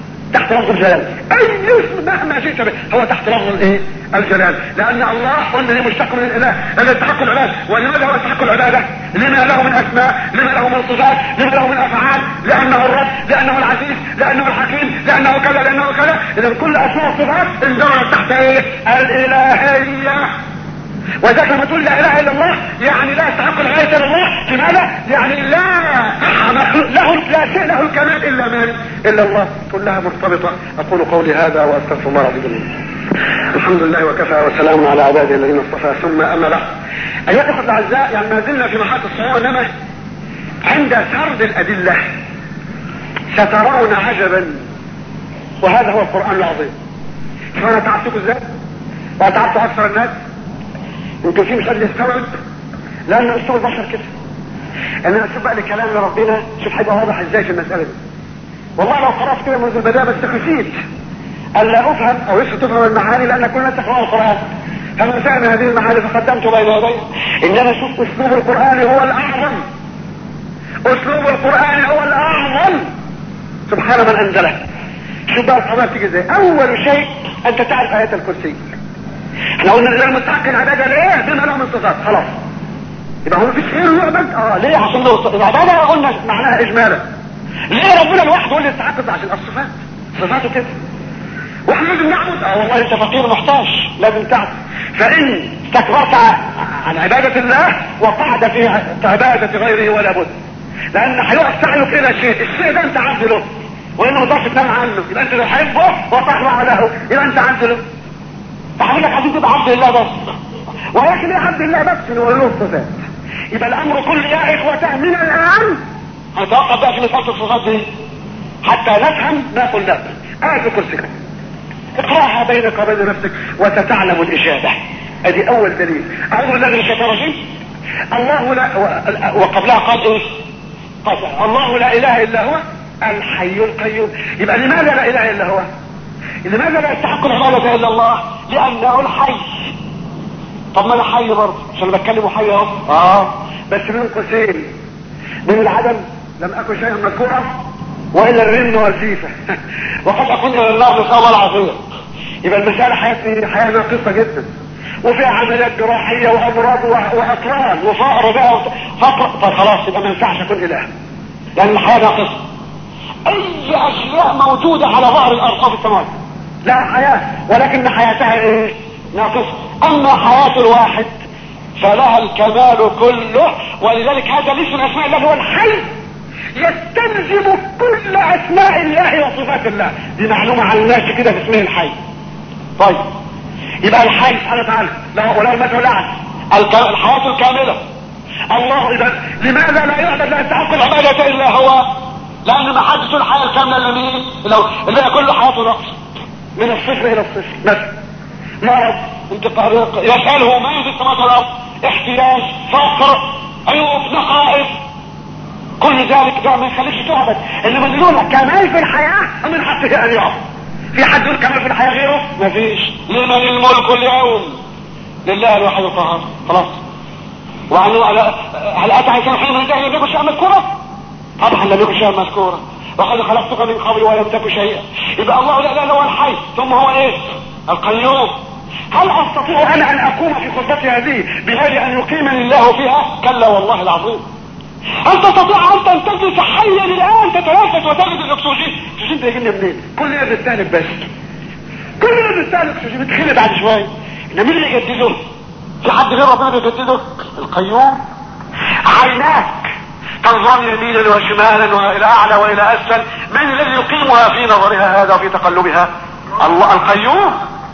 تحت لفظ الجلال اي اسم مهما شئت به هو تحت لفظ الايه الجلال لان الله قلنا ليه مشتق من الاله لان يستحق العباد ولماذا هو يستحق العباده لما له من اسماء لما له من صفات لما له من افعال لانه الرب لانه العزيز لانه الحكيم لانه كذا لانه كذا اذا كل اسماء الصفات اندرجت تحت ايه الالهيه وذاك لما تقول لا اله الا الله يعني لا يستحق الغايه الا الله لماذا؟ يعني لا له لا شيء له الكمال الا من؟ الا الله كلها مرتبطه اقول قولي هذا واستغفر الله العظيم لي الحمد لله وكفى وسلام على عباده الذين اصطفى ثم اما بعد ايها الاخوه الاعزاء يعني ما زلنا في مرحله الصعود انما عند سرد الادله سترون عجبا وهذا هو القران العظيم شوف انا تعبتكم ازاي؟ وتعبت اكثر الناس يمكن في مش قادر يستوعب لان اسلوب البشر كده ان انا اشوف بقى الكلام لربنا شوف هيبقى واضح ازاي في المساله دي والله لو قرات كده منذ البدايه بس خشيت الا افهم او يسر تفهم المعاني لان كلنا تقرا القران فمن فهم هذه المعاني فقدمت بين يديه انما شوف اسلوب القران هو الاعظم اسلوب القران هو الاعظم سبحان من انزله شوف بقى القضايا بتيجي ازاي اول شيء انت تعرف ايات الكرسي احنا قلنا الاله المستحق العباده ليه بما له من صفات خلاص يبقى هو مفيش غيره يعبد اه ليه عشان له العباده قلنا معناها اجمالا ليه ربنا لوحده هو اللي يستحق عشان الصفات صفاته كده واحنا لازم نعبد اه والله انت فقير محتاج لازم تعبد فان استكبرت عن عباده الله وقعد في عباده غيره ولا بد لان هيقف سعيك الى شيء الشيء ده انت عبد له وانه ما تقدرش تنام عنه يبقى انت تحبه وتخضع له يبقى انت عبد له فحضرتك لك عايزين تبقى عبد الله بس ولكن ايه عبد الله بس انه له صفات يبقى الامر كله يا اخوته من الان هنتوقف بقى في مساله الصفات دي حتى نفهم ما قلنا آية كرسيكم اقراها بينك وبين نفسك وستعلم الإجابة ادي اول دليل اعوذ بالله من الشيطان الرجيم الله لا وقبلها قال ايه قال الله لا اله الا هو الحي القيوم يبقى لماذا لا اله الا هو لماذا لا يستحق العبادة الا الله لانه الحي طب ما انا حي برضه عشان بتكلم حي اهو اه بس من قوسين من العدم لم اكن شيئا مذكورا والا الرن والجيفه وقد اكون الى الله بصواب العظيم يبقى المسألة حياتي حياة ناقصة جدا وفيها عمليات جراحية وامراض واطلال وفقر بقى فقر فخلاص يبقى ما ينفعش اكون اله لان الحياة ناقصة اي اشياء موجودة على ظهر الارض في السماوات لا حياة ولكن حياتها ايه ناقصة اما حياة الواحد فلها الكمال كله ولذلك هذا الاسم اسماء الله هو الحي يستلزم كل اسماء الله وصفات الله دي معلومة عن الناس كده في اسمه الحي طيب يبقى الحي سبحانه وتعالى له وله المدعو الاعلى الحياة الكاملة الله اذا لماذا لا يعبد لا يستحق العبادة الا هو لان ما حدش الحياة الكاملة اللي مين لو اللي هي كل حياته نقص من الصفر الى الصفر بس مرض انتقال يسأله ما يزيد السماوات والارض احتياج فقر عيوب نقائص كل ذلك ده ما يخليش تعبد انما اللي يقول لك كمال في الحياة من حقه ان يعبد في حد يقول كمال في الحياة غيره مفيش لمن الملك اليوم لله الواحد القهار خلاص وعنه هل اتى عيسى حين من جهل لم يكن شيئا مذكورا طبعا لم يكن شيئا مذكورا وقد خلقتك من قبل ولم تكن شيئا يبقى الله لا اله هو الحي ثم هو ايه القيوم هل استطيع انا ان اقوم في خطبتي هذه بغير ان يقيمني الله فيها كلا والله العظيم هل تستطيع ان تنتجس حيا الان تتنفس وتجد الاكسجين الاكسجين ده يجينا منين كل ده بيستهلك بس كل ده بيستهلك اكسجين بتخلي بعد شويه انما مين اللي يجدده في حد غير ربنا بيجدده القيوم عيناك تنظر يمينا وشمالا والى اعلى والى اسفل من الذي يقيمها في نظرها هذا وفي تقلبها الله القيوم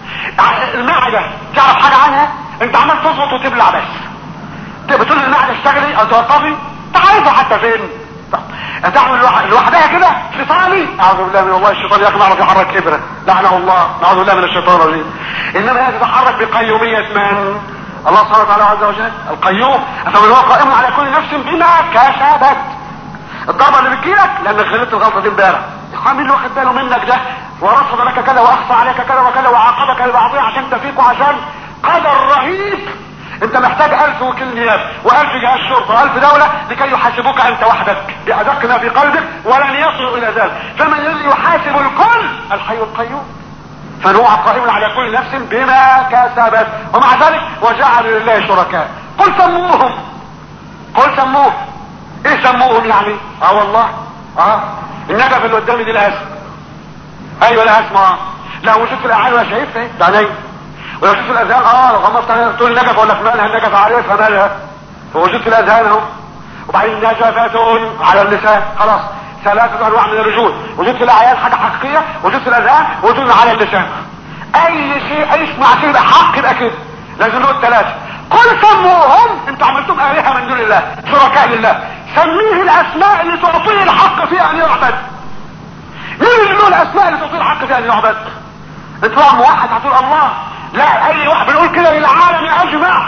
المعدة تعرف حاجة عنها انت عمال تصوت وتبلع بس بتقول المعدة اشتغلي او توقفي تعرفها حتى فين تعمل لوحدها كده شيطاني اعوذ بالله من الله الشيطان يقنع يعرف يحرك كبره لعنه الله نعوذ بالله من الشيطان الرجيم انما هي تتحرك بقيومية من الله سبحانه وتعالى عز وجل القيوم فمن هو قائم على كل نفس بما كسبت الضربة اللي بتجيلك لانك غلطت الغلطة دي امبارح مين اللي واخد باله منك ده ورصد لك كذا واخفى عليك كذا وكذا وعاقبك لبعضها عشان تفيق عشان قدر رهيب انت محتاج الف وكيل نيابه والف جهاز شرطه والف دولة لكي يحاسبوك انت وحدك بادق ما في قلبك ولن يصلوا الى ذلك فمن الذي يحاسب الكل الحي القيوم فنوع قائم على كل نفس بما كسبت ومع ذلك وجعلوا لله شركاء قل سموهم قل سموه ايه سموهم يعني اه والله اه النجف اللي قدامي دي لها اسم ايوه لها اسم اه لا وجود في الاعين ولا شايفها ده عيني ولو شفت الاذهان اه لو غمضت عينك تقول النجف ولا في مالها النجف عارفها مالها وجود في الاذهان اهو وبعدين نجفات على اللسان خلاص ثلاثة انواع من الرجول وجود في الاعيان حاجة حقيقية وجود في الاذهان وجود على اللسان اي شيء اي اسم شيء يبقى حق يبقى كده لازم نقول ثلاثة قل سموهم انتوا عملتم الهة من دون الله شركاء لله سميه الاسماء اللي تعطيه الحق فيها ان يعبد مين اللي له الاسماء اللي تعطيه الحق فيها ان يعبد انتوا موحد هتقول الله لا اي واحد بنقول كده للعالم اجمع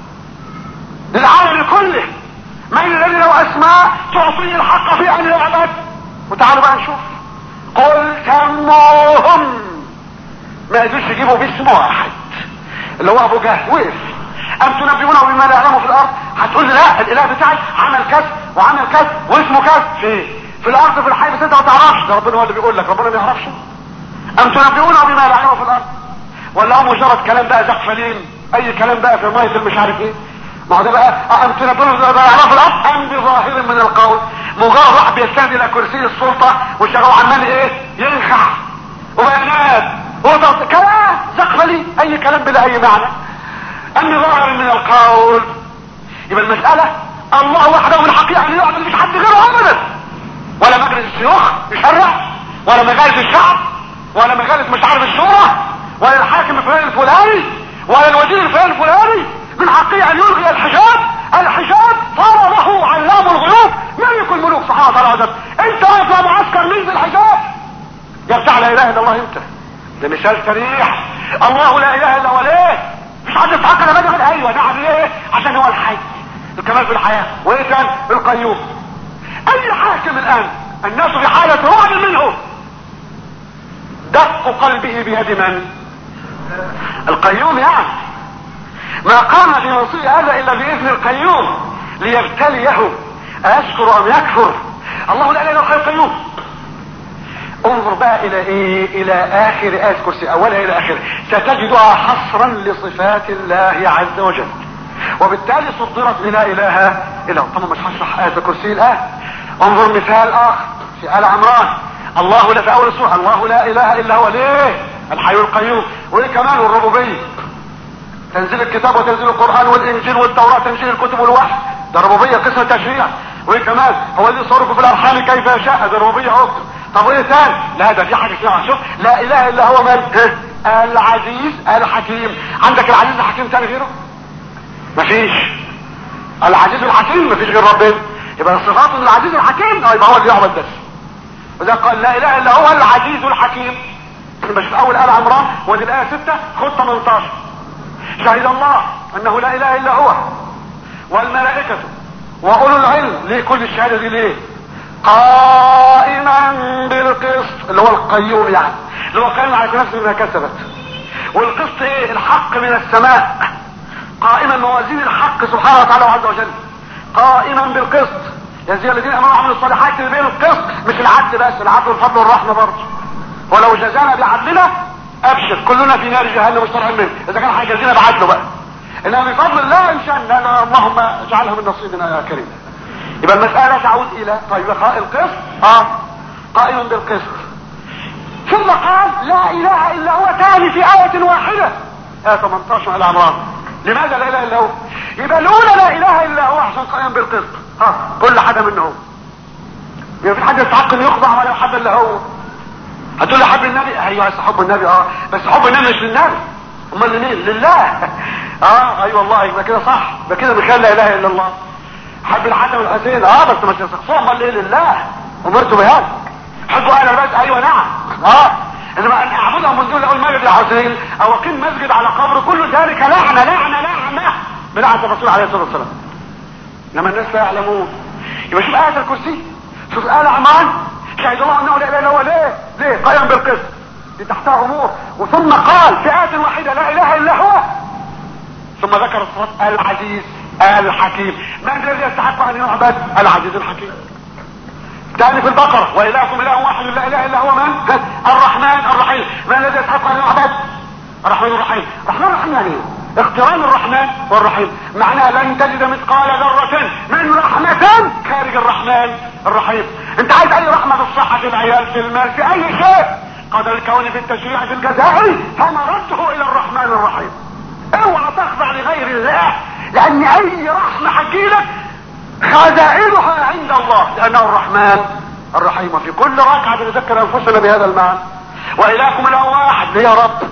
للعالم كله من الذي له اسماء تعطيه الحق في ان يعبد وتعالوا بقى نشوف قل سموهم ما قدروش يجيبوا باسم واحد اللي هو ابو جهل وقف ام تنبئونه بما لا يعلمه في الارض هتقول لي لا الاله بتاعي عمل كذا وعمل كذا واسمه كذا في في الارض في الحي بس انت ما تعرفش ده ربنا هو اللي بيقول لك ربنا ما يعرفش ام تنبئونه بما لا يعلمه في الارض ولا هو مجرد كلام بقى زقفلين اي كلام بقى في ميه المش عارف ايه ما هو ده بقى ام تنبئونه بما لا يعلمه في الارض ام بظاهر من القول مجرد واحد بيستند الى كرسي السلطه وشغال عمال ايه ينخع وبيانات وضغط كلام زقفلي اي كلام بلا اي معنى ام ظاهر من القول يبقى المسألة الله وحده من الحقيقة ان يعبد مش حد غيره ابدا ولا مجلس الشيوخ يشرع ولا مجالس الشعب ولا مجالس مش عارف الشورى ولا الحاكم الفلاني الفلاني ولا الوزير الفلاني الفلاني من حقه ان يلغي الحجاب الحجاب صار له علام الغيوب ملك الملوك سبحانه وتعالى عزب انت واقف يا معسكر مين الحجاب يا بتاع لا اله الا الله انت ده مثال سريع الله لا اله الا هو ليه مش حد يتحقق انا بدخل ايوه نعم ليه عشان هو الحي الكمال في الحياه وايه كان القيوم اي حاكم الان الناس في حاله رعب منه دق قلبه بيد من القيوم يعني ما قام في منصب هذا الا باذن القيوم ليبتليه ايشكر ام يكفر الله لا اله الا هو القيوم انظر بقى الى ايه الى اخر ايه كرسي اولها الى اخره ستجدها حصرا لصفات الله عز وجل وبالتالي صدرت لا اله الا هو طبعا مش هشرح ايه كرسي الان انظر مثال اخر في ال عمران الله لا في اول السوره الله لا اله الا هو ليه الحي القيوم وايه كمان الربوبيه تنزيل الكتاب وتنزيل القران والانجيل والتوراه تنزيل الكتب والوحي ده ربوبيه قسم تشريع وايه كمان هو الذي يصرف في الارحام كيف يشاء ده ربوبيه اهو طب وايه تاني لا ده في حاجه اسمها شوف لا اله الا هو من العزيز الحكيم عندك العزيز الحكيم تاني غيره مفيش العزيز الحكيم مفيش غير ربنا يبقى صفات العزيز الحكيم اه يبقى هو اللي يعبد بس وده قال لا اله الا هو العزيز الحكيم مش في اول ال عمران ودي الايه 6 خد 18 شهد الله انه لا اله الا هو والملائكه واولو العلم ليه كل الشهاده دي ليه قائما بالقسط اللي هو القيوم يعني اللي هو قائم على نفسه بما كسبت والقسط ايه الحق من السماء قائما موازين الحق سبحانه وتعالى عز وجل قائما بالقسط يزيد الذين امنوا وعملوا الصالحات اللي بين القسط مش العدل بس العدل والفضل والرحمه برضه ولو جزانا بعدلنا ابشر كلنا في نار جهنم مسترعين منه اذا كان هيجازينا بعدله بقى انما بفضل الله ان شاء الله اللهم اجعلها من نصيبنا يا كريم يبقى المسألة تعود الى طيب القسط اه قائم بالقسط ثم قال لا اله الا هو تاني في آية واحدة آية 18 على عمران لماذا لا اله الا هو يبقى الاولى لا اله الا هو عشان قائم بالقسط ها كل حاجة منهم يبقى في حد يستحق ان يخضع ولا حد الا هو هتقول لي حب النبي ايوه عايز حب النبي اه بس حب النبي مش للنبي امال لمين لله اه اي أيوة والله يبقى كده صح يبقى كده بنخلي لا اله الا الله حب الحسن والحسين اه بس ما تسقفوه امال ايه لله امرت بهذا حبوا اهل البيت ايوه نعم اه انما ان اعبدهم من دون اقول مسجد الحسين او اقيم مسجد على قبر كل ذلك لعنه لعنه لعنه بلعنه الرسول عليه الصلاه والسلام لما الناس لا يعلمون يبقى شوف ايه الكرسي شوف ال عمران شهد الله انه لا اله الا هو ليه ليه قائم بالقسط دي تحتها امور وثم قال في ايه واحده لا اله الا هو ثم ذكر الصفات العزيز الحكيم من الذي يستحق ان يعبد العزيز الحكيم تاني في البقرة وإلهكم إله واحد لا إله إلا هو من الرحمن الرحيم من الذي يستحق ان يعبد الرحمن الرحيم الرحمن الرحيم يعني ايه اقتران الرحمن والرحيم معناها لن تجد مثقال ذرة من رحمة خارج الرحمن الرحيم انت عايز اي رحمة في الصحة في العيال في المال في اي شيء قدر الكون في التشريع في الجزائر فمرده الى الرحمن الرحيم اوعى تخضع لغير الله لان اي رحمة حكيلك خزائنها عند الله لانه الرحمن الرحيم وفي كل ركعة نذكر انفسنا بهذا المعنى والهكم اله واحد ليه يا رب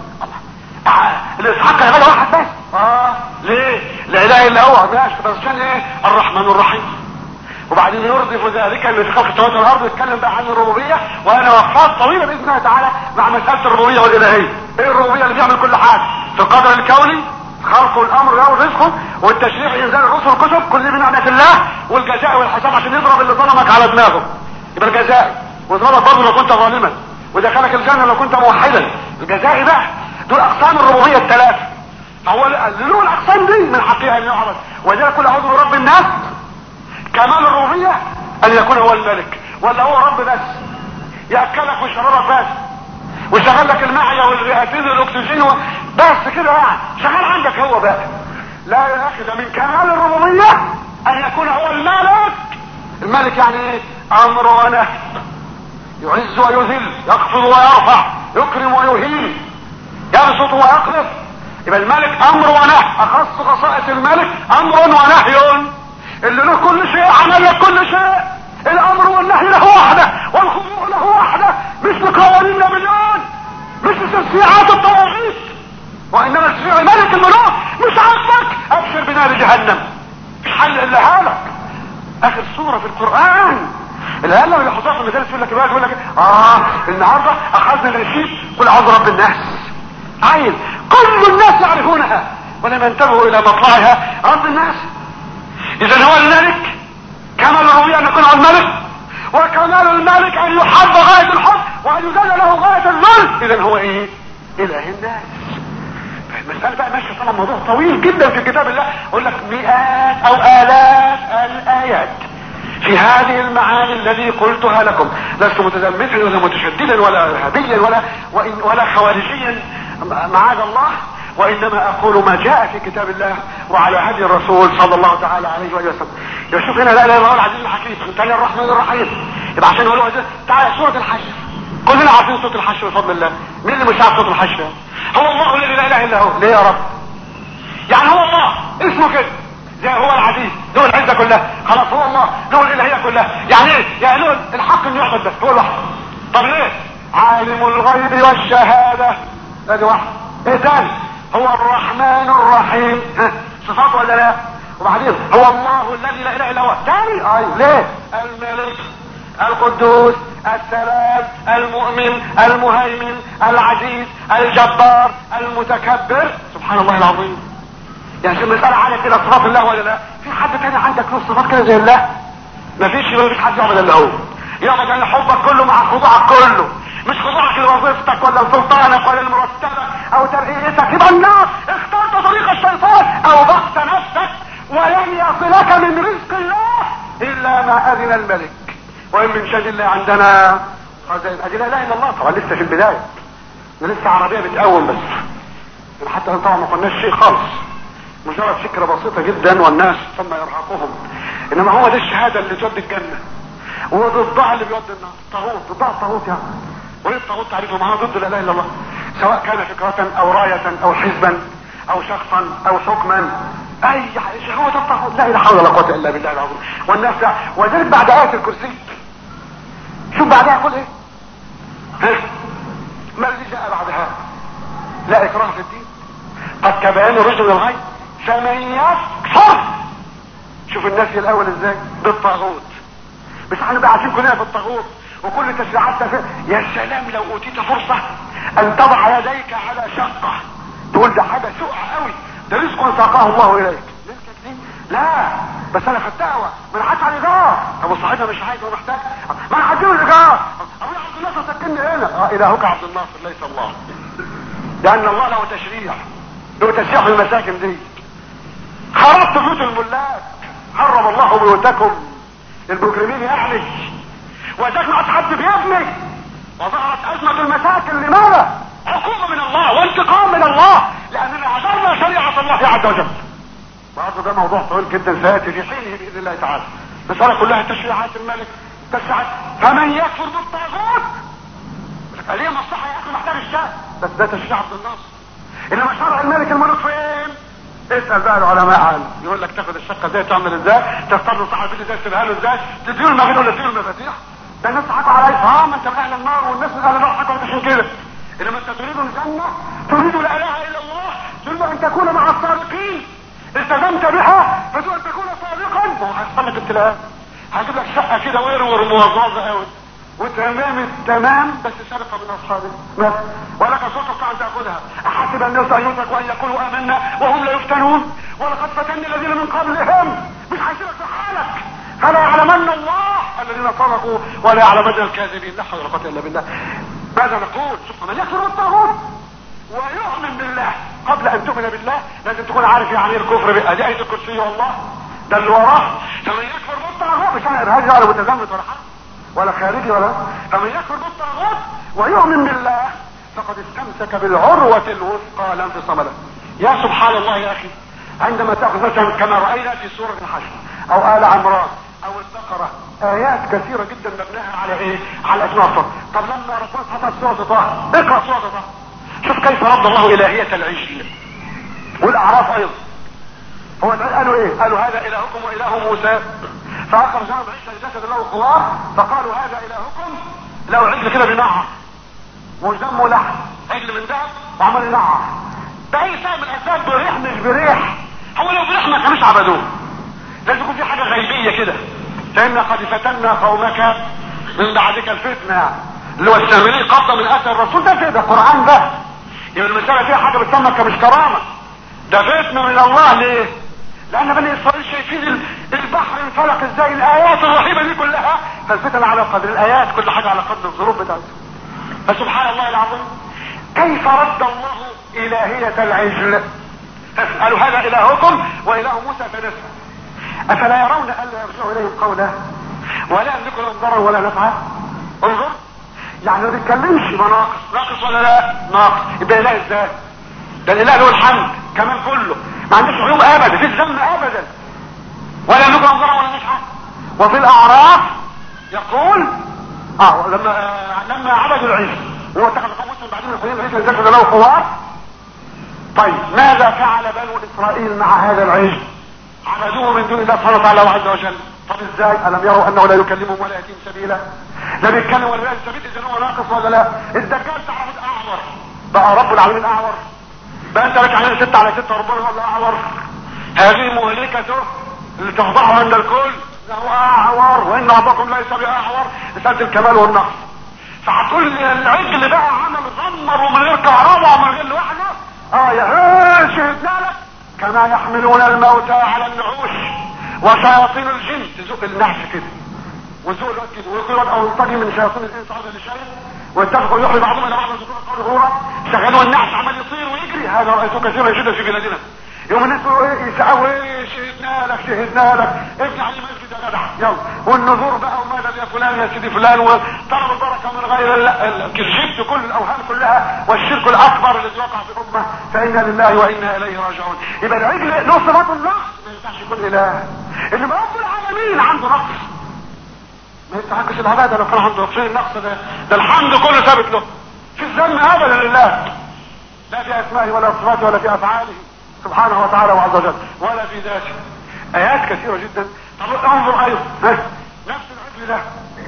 الاسحاق عباده واحد بس اه ليه لا اله الا هو ماشي بس عشان ايه الرحمن الرحيم وبعدين يردف ذلك اللي في خلق السماوات والارض يتكلم بقى عن الربوبيه وانا وقفات طويله باذن الله تعالى مع مساله الربوبيه والالهيه ايه الربوبيه اللي بيعمل كل حاجه في القدر الكوني خلق الامر له رزقه والتشريع انزال الرسل الكتب كل من نعمه الله والجزاء والحساب عشان يضرب اللي ظلمك على دماغه يبقى الجزاء ويضربك برضه لو كنت ظالما ودخلك الجنه لو كنت موحدا الجزاء بقى دول اقسام الربوبيه الثلاثه هو له الاقسام دي من حقها ان يعبد وذلك كل اعوذ برب الناس كمال الربوبيه ان يكون هو الملك ولا هو رب بس ياكلك ويشربك بس ويشغل لك المعية والرئتين والاكسجين و... بس كده يعني شغال عندك هو بقى لا يا اخي ده من كمال الربوبيه ان يكون هو الملك الملك يعني ايه امر ونهي يعز ويذل يخفض ويرفع يكرم ويهين يبسط ويقلب يبقى الملك امر ونهي اخص خصائص الملك امر ونهي اللي له كل شيء عمل لك كل شيء الامر والنهي له وحده والخضوع له وحده مش بقوانين مليون مش بتشريعات الطواغيت وانما تشريع ملك الملوك مش عاجبك ابشر بنار جهنم مش حل الا هالك اخر سوره في القران الان لما يحطها في المدارس يقول لك يقول لك اه النهارده اخذنا الرشيد قل اعوذ رب الناس عين كل الناس يعرفونها ولم ينتبهوا الى مطلعها رب الناس اذا هو الملك كمال الربوبيه ان يكون هو الملك وكمال الملك ان يحب غايه الحب وان يذل له غايه الذل اذا هو ايه اله الناس المسألة بقى ماشية طبعا موضوع طويل جدا في كتاب الله اقول لك مئات او الاف الايات في هذه المعاني الذي قلتها لكم لست متزمتا ولا متشددا ولا ارهابيا ولا وإن ولا خوارجيا معاذ الله وانما اقول ما جاء في كتاب الله وعلى هدي الرسول صلى الله تعالى عليه واله وسلم يبقى شوف هنا لا اله الا الله العزيز الحكيم ثاني الرحمن الرحيم يبقى عشان يقولوا تعالى سوره الحشر كلنا عارفين صوت الحشر بفضل الله مين اللي مش عارف صوت الحشر هو الله الذي لا اله الا هو ليه يا رب يعني هو الله اسمه كده زي هو العزيز له العزه كلها خلاص هو الله له الالهيه كلها يعني ايه يعني له الحق انه يعبد بس هو الواحد طب ليه عالم الغيب والشهاده ادي واحد ايه تاني هو الرحمن الرحيم ها صفات ولا لا وبعدين هو الله الذي لا اله الا هو تاني اي ليه الملك القدوس السلام المؤمن المهيمن العزيز الجبار المتكبر سبحان الله العظيم يعني في المسألة عادة كده صفات الله ولا لا في حد تاني عندك له صفات كده زي الله مفيش مفيش حد يعبد الا هو يعبد ان حبك كله مع خضوعك كله مش خضوعك لوظيفتك ولا لسلطانك ولا لمرتبك او ترقيتك يبقى النار اخترت طريق الشيطان او ضغط نفسك ولن يصلك من رزق الله الا ما اذن الملك وان من شيء الله عندنا خزائن ادي لا اله الا الله طبعا لسه في البدايه لسه عربيه بتقوم بس حتى طبعا ما قلناش شيء خالص مجرد فكره بسيطه جدا والناس ثم يرهقهم انما هو ده الشهاده اللي تودي الجنه وضدها اللي بيودي النار طاغوت ضدها الطاغوت يعني وايه الطاغوت تعريفه معاه ضد لا اله الا الله سواء كان فكره او رايه او حزبا او شخصا او حكما اي شيء هو ده الطاغوت لا حول ولا قوه الا بالله العظيم والناس ده وذلك بعد ايه الكرسي شوف بعدها يقول ايه ها ما الذي جاء بعدها لا اكراه في الدين قد تبين الرشد من الغي فمن يكفر شوف الناس الاول ازاي بالطاغوت بس احنا بقى عايشين كلنا في الطاغوت وكل تشريعاتنا في يا سلام لو اوتيت فرصة ان تضع يديك على شقة تقول ده حاجة سوء قوي ده رزق ساقاه الله اليك رزقك دي لا بس انا خدتها ما انا حدش على الايجار طب صاحبنا مش عايز هو محتاج ما انا هديله الايجار ابو عبد الناصر سكنني هنا اه الهك عبد الناصر ليس الله لان الله له تشريع له تشريع في المساكن دي خربت بيوت الملاك حرم الله بيوتكم المجرمين يعني وذاك ما حد بيبني وظهرت ازمة المساكن لماذا الله عز وجل برضه ده موضوع طويل جدا سياتي في حينه باذن الله تعالى المساله كلها تشريعات الملك تشريعات فمن يكفر بالطاغوت ليه مصلحه يا اخي محتاج الشعب بس ده تشريع عبد الناصر انما شرع الملك الملوك فين اسال بقى العلماء عنه يقول لك تاخد الشقه ازاي تعمل ازاي تختار له صاحب البيت ازاي تسيبها له ازاي تديله المفاتيح ولا تديله المفاتيح ده الناس حكوا عليك اه ما انت من اهل النار والناس من اهل النار حكوا عشان كده انما انت تريد الجنه تريد لا اله الا الله تريد ان تكون مع الصادقين التزمت بها تريد ان تكون صادقا ما هو هيحصل لك ابتلاء هجيب لك شقه كده ويرور موظفه قوي وتمام التمام بس سرقه من اصحابه بس ولك سلطه ان تاخذها احسب الناس ان يتركوا ان يقولوا امنا وهم لا يفتنون ولقد فتنا الذين من قبلهم مش هيسيبك في حالك فلا يعلمن الله الذين صدقوا ولا يعلمن الكاذبين لا حول ولا قوه الا بالله ماذا نقول شوف من يكفر بالطاغوت ويؤمن بالله قبل ان تؤمن بالله لازم تكون عارف يعني الكفر بأدي آية الكرسي والله ده اللي وراه فمن يكفر بالطاغوت مش انا ارهابي ولا متزمت ولا حاجه ولا خارجي ولا فمن يكفر بالطاغوت ويؤمن بالله فقد استمسك بالعروة الوثقى لا انفصام له يا سبحان الله يا اخي عندما تاخذ مثلا كما راينا في سوره الحشر او ال عمران او البقره ايات كثيره جدا مبناها على ايه؟ على اسماء الصوت طب لما ربنا فتح سوره طه اقرا سوره طه شوف كيف رد الله الهيه العجل والاعراف ايضا هو قالوا ايه؟ قالوا هذا الهكم واله موسى فاخرج لهم عجل جسد له خوار فقالوا هذا الهكم له عجل كده بنعر مش دمه لحم عجل من ذهب وعمل ينعر ده اي سبب من الاسباب بريح مش بريح هو لو بريح ما كانوش عبدوه لازم يكون في حاجه غيبيه كده فإنا قد فتنا قومك من بعدك الفتنة يعني اللي هو السامري قبضة من أثر الرسول ده كده قرآن ده يبقى المسألة فيها حاجة بتسمى مش كرامة ده فتنة من الله ليه؟ لأن بني إسرائيل شايفين البحر انفلق ازاي الآيات الرهيبة دي كلها فالفتنة على قدر الآيات كل حاجة على قدر الظروف بتاعتها فسبحان الله العظيم كيف رد الله إلهية العجل قالوا هذا إلهكم وإله موسى فنسى افلا يرون الا يرجعوا اليهم قولا ولا يملك لهم ضرا ولا نفعا انظر يعني ما بيتكلمش يبقى ناقص ناقص ولا لا ناقص يبقى اله ازاي ده الاله له الحمد كمان كله ما عندوش عيوب ابدا في ذنب ابدا ولا يملك لهم ضرا ولا نفعا وفي الاعراف يقول اه لما آه لما عبدوا العجل وهو اتخذ قوم بعدين الخليل العجل جسد له خوار طيب ماذا فعل بنو اسرائيل مع هذا العجل عبدوه من دون الله سبحانه وتعالى عز وجل طب ازاي الم يروا انه لا يكلمهم ولا ياتيهم سبيلا لا بيتكلم ولا ياتي سبيل اذا هو ناقص ولا لا الدجال تعرف اعور بقى رب العالمين اعور بقى انت لك علينا ستة على ستة ربنا ولا اعور هذه مهلكته اللي تفضحه عند الكل هو اعور وان ربكم ليس باعور رسالة الكمال والنقص فهتقول العجل بقى عمل زمر ومن غير كهرباء ومن غير لوحده اه يا شهدنا لك كما يحملون الموتى على النعوش وشياطين الجن تزق النعش كده وزق الوقت كده ويقول لك او يلتقي من شياطين الانس عرض لشيء واتفقوا يحيي بعضهم الى بعض ويزقون القول غورا شغلوا النعش عمال يطير ويجري هذا رايته كثيرا جدا في بلادنا يوم الناس يقولوا ايه يسعوا ايه شهدنا لك شهدنا لك ابني علي مسجد يا جدع يلا والنذور بقى وماذا يا فلان يا سيدي فلان وطلب البركه من غير جبت كل الاوهام كلها والشرك الاكبر الذي وقع في الامه فانا لله وانا اليه راجعون يبقى العجل له صفات النقص ما ينفعش يكون اله انما رب العالمين عنده نقص ما يستحقش العباده لو كان عنده فين النقص ده ده الحمد كله ثابت له في الذم ابدا لله لا في اسمائه ولا صفاته ولا في افعاله سبحانه وتعالى وعز وجل ولا في ذاته ايات كثيره جدا طب انظر ايضا نفس العجل ده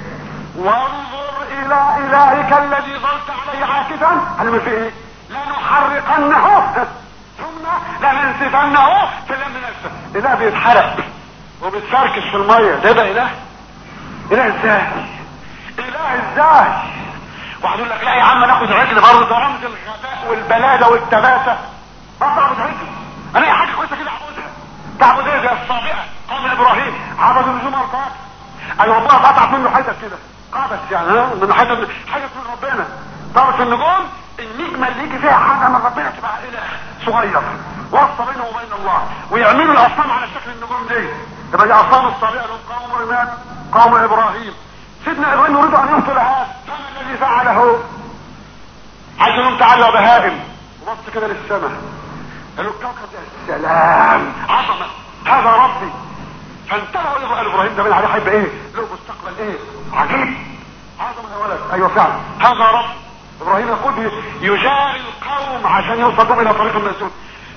وانظر الى الهك الذي ظلت عليه عاكفا علم في ايه لنحرقنه ثم لننسفنه في اليم نفسه اله بيتحرق وبيتفركش في الميه ده يبقى اله اله ازاي اله ازاي واحد يقول لك لا يا عم ناخد عجل برضه ده رمز الغباء والبلاده والتباسه ما تعبد عجل انا اي حاجه كويسه كده اعبدها تعبد ايه زي الصابئه قوم ابراهيم عبدوا نجوم القاف اي ربنا قطعت منه حتت كده قابس يعني ها من حتت حاجه من ربنا طرف النجوم النجمه اللي يجي فيها حاجه من ربنا تبقى اله صغير واسطه بينه وبين الله ويعملوا الاصنام على شكل النجوم دي تبقى دي اصنام الصابئه لهم قوم ايمان قوم ابراهيم سيدنا ابراهيم يريد ان يقتل هذا فما الذي فعله عايز لهم تعالى بهائم وبص كده للسماء قالوا الكوكب ده سلام عظمة هذا ربي فانتهوا الى ابراهيم ده من عليه هيبقى ايه له مستقبل ايه عجيب عظمة يا ولد ايوه فعلا هذا رب ابراهيم يقول يجاري القوم عشان يوصلوا الى طريق المسجود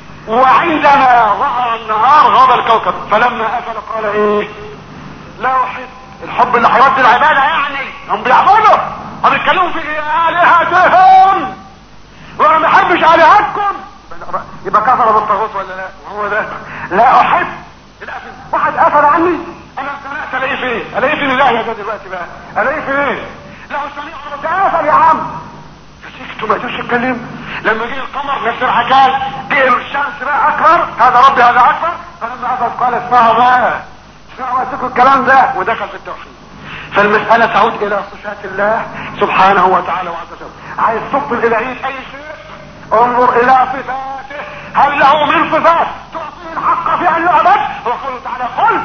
وعندما ظهر النهار غاب الكوكب فلما افل قال ايه لا احب الحب اللي هيودي العباده يعني هم بيعبدوا هم بيتكلموا في الهتهم وانا ما بحبش الهتكم يبقى كفر بالطاغوت ولا لا هو ده لا احب القفل واحد قفل عني انا سمعت الاقيه فين الاقيه فين الله ده دلوقتي بقى الاقيه فين له سميع قفل يا عم سكتوا ما قدروش يتكلموا لما جه القمر نفس الحكايه جه الشمس بقى اكبر هذا ربي هذا اكبر فلما قفل قال اسمعوا بقى اسمعوا واتقوا الكلام ده ودخل في التوحيد فالمسألة تعود الى صفات الله سبحانه وتعالى وعز وجل عايز تبطل الى اي شيء انظر الى صفاته هل له من صفات تعطيه الحق في ان يعبد هو قوله تعالى قل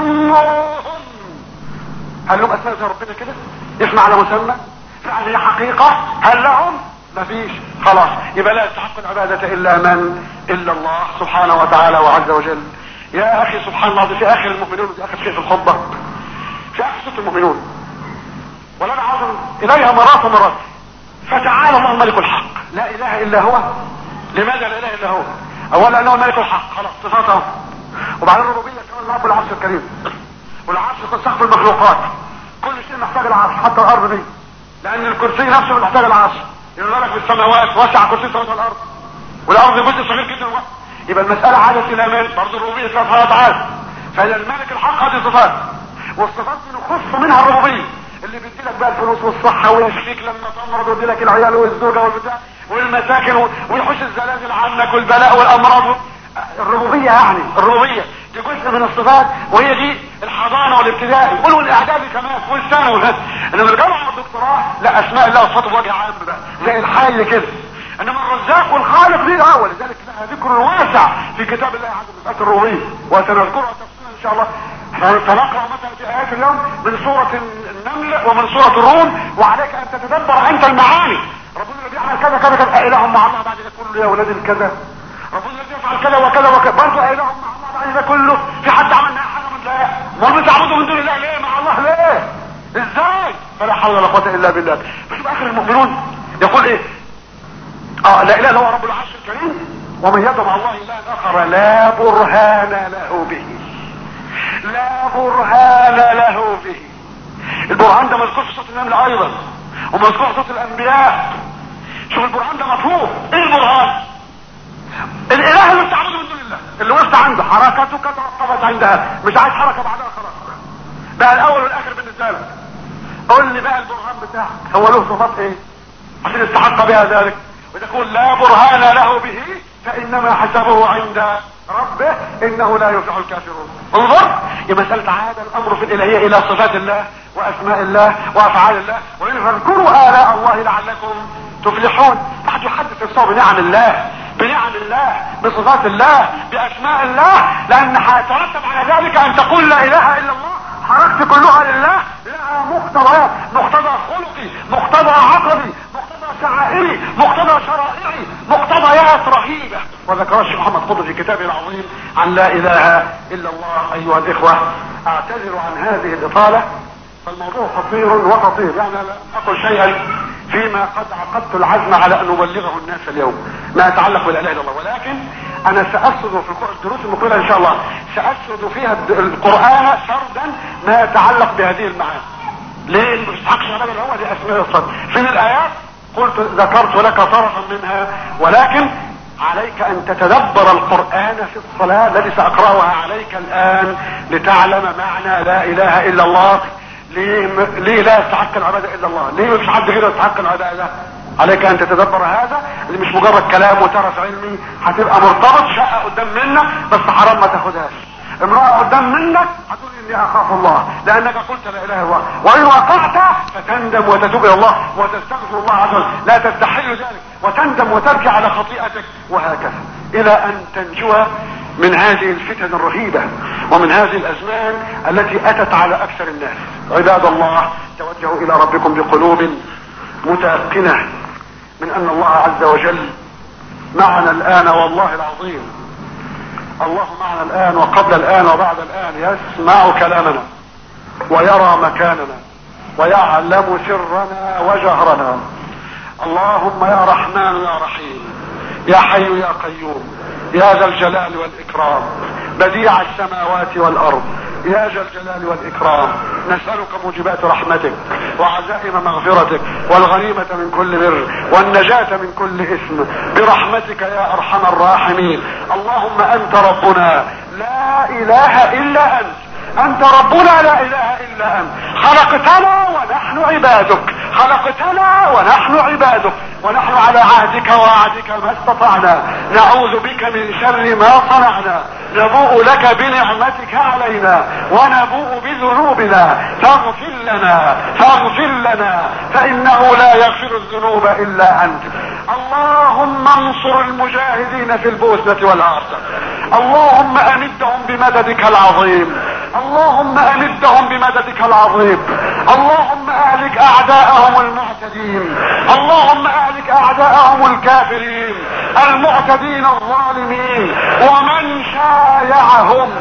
سموهم هل لهم اسماء زي ربنا كده اسم على مسمى فعل حقيقة هل لهم مفيش خلاص يبقى لا يستحق العبادة الا من الا الله سبحانه وتعالى وعز وجل يا اخي سبحان الله في اخر المؤمنون في اخر شيء في الخطبة في اخر سورة المؤمنون ولا نعود اليها مرات ومرات فتعالى الله ملك الحق لا اله الا هو لماذا لا اله الا هو اولا انه ملك الحق خلاص صفاته وبعدين الربوبيه كمان رب العرش الكريم والعرش قد سقف المخلوقات كل شيء محتاج العرش حتى الارض دي لان الكرسي نفسه محتاج العرش يقول لك بالسماوات وسع كرسي السماوات والارض والارض جزء صغير جدا يبقى المساله عادت الى من برضه الربوبيه سبحانه وتعالى فهي الملك الحق هذه صفات والصفات دي نخص منها الربوبيه اللي بيدي لك بقى الفلوس والصحه ويشفيك لما تمرض ويدي لك العيال والزوجه والبتاع والمساكن ويحوش الزلازل عنك والبلاء والامراض الربوبيه يعني الربوبيه دي جزء من الصفات وهي دي الحضانه والابتدائي قولوا الاعدادي كمان والثانوي انما الجامعه والدكتوراه لا اسماء الله وصفاته بوجه عام بقى زي الحي كده انما الرزاق والخالق دي اه ولذلك لها ذكر واسع في كتاب الله عز وجل الربوبيه وسنذكرها تفصيلا ان شاء الله سنقرا مثلا في ايات اليوم من سوره النمل ومن سوره الروم وعليك ان تتدبر انت المعاني ربنا اللي بيعمل كذا كذا كذا اله مع الله بعد ده كله يا ولاد الكذا ربنا الذي يفعل كذا وكذا وكذا برضه اله مع الله بعد ده كله في حد عمل معاه حاجه من لا ما بتعبدوا من دون الله ليه مع الله ليه ازاي فلا حول ولا قوه الا بالله بس اخر المؤمنون يقول ايه اه لا اله الا هو رب العرش الكريم ومن يدعو مع الله اله اخر لا برهان له به لا برهان له به البرهان ده مذكور في صوت النمل ايضا ومذكور في صوت الانبياء شوف البرهان ده مطلوب ايه البرهان الاله اللي بتعبده من دون الله اللي وقفت عنده حركتك توقفت عندها مش عايز حركه بعدها خلاص بقى الاول والاخر بالنسبه لك قول لي بقى البرهان بتاعك هو له صفات ايه عشان يستحق بها ذلك وتقول لا برهان له به فانما حسبه عند ربه انه لا يفلح الكافرون انظر يا مسألة عاد الامر في الالهية الى صفات الله واسماء الله وافعال الله وان فاذكروا الاء الله لعلكم تفلحون بعد يحدث الصوم بنعم الله بنعم الله بصفات الله باسماء الله لان هيترتب على ذلك ان تقول لا اله الا الله حركت كلها لله لها مقتضيات مقتضى خلقي مقتضى عقدي مقتضى شعائري مقتضى شرائعي مقتضيات رهيبة وذكر الشيخ محمد قطب في كتابه العظيم عن لا اله الا الله ايها الاخوة اعتذر عن هذه الاطالة فالموضوع خطير وخطير يعني لا اقول شيئا فيما قد عقدت العزم على ان ابلغه الناس اليوم ما يتعلق بالا اله الا الله ولكن انا ساسرد في الدروس المقبله ان شاء الله ساسرد فيها القران سردا ما يتعلق بهذه المعاني ليه مش حق شغال هو دي اسماء الصدر فين الايات قلت ذكرت لك طرفا منها ولكن عليك ان تتدبر القرآن في الصلاة الذي سأقرأها عليك الآن لتعلم معنى لا اله الا الله ليه, م... ليه لا يستحق العبادة الا الله ليه مش حد غيره يستحق العبادة عليك ان تتدبر هذا اللي مش مجرد كلام وترف علمي هتبقى مرتبط شقة قدام منك بس حرام ما تاخدهاش امرأة قدام منك هتقول اني اخاف الله لانك قلت لا اله الا الله وان وقعت فتندم وتتوب الى الله وتستغفر الله عز وجل لا تستحل ذلك وتندم وترجع على خطيئتك وهكذا الى ان تنجو من هذه الفتن الرهيبة ومن هذه الازمان التي اتت على اكثر الناس عباد الله توجهوا الى ربكم بقلوب متأكنة من ان الله عز وجل معنا الآن والله العظيم الله معنا الآن وقبل الآن وبعد الآن يسمع كلامنا ويرى مكاننا ويعلم سرنا وجهرنا اللهم يا رحمن يا رحيم يا حي يا قيوم يا ذا الجلال والإكرام بديع السماوات والأرض يا ذا الجلال والإكرام نسألك موجبات رحمتك وعزائم مغفرتك والغنيمة من كل بر والنجاة من كل إثم برحمتك يا أرحم الراحمين اللهم أنت ربنا لا إله إلا أنت أنت ربنا لا إله إلا أنت خلقتنا ونحن عبادك خلقتنا ونحن عبادك ونحن على عهدك ووعدك ما استطعنا نعوذ بك من شر ما صنعنا نبوء لك بنعمتك علينا ونبوء بذنوبنا فاغفر لنا فاغفر لنا فإنه لا يغفر الذنوب إلا أنت اللهم انصر المجاهدين في البوسنة والعاصة اللهم أمدهم بمددك العظيم اللهم أمدهم بمددك العظيم اللهم أهلك أعداءهم المعتدين اللهم أهلك أعداءهم الكافرين المعتدين الظالمين ومن شايعهم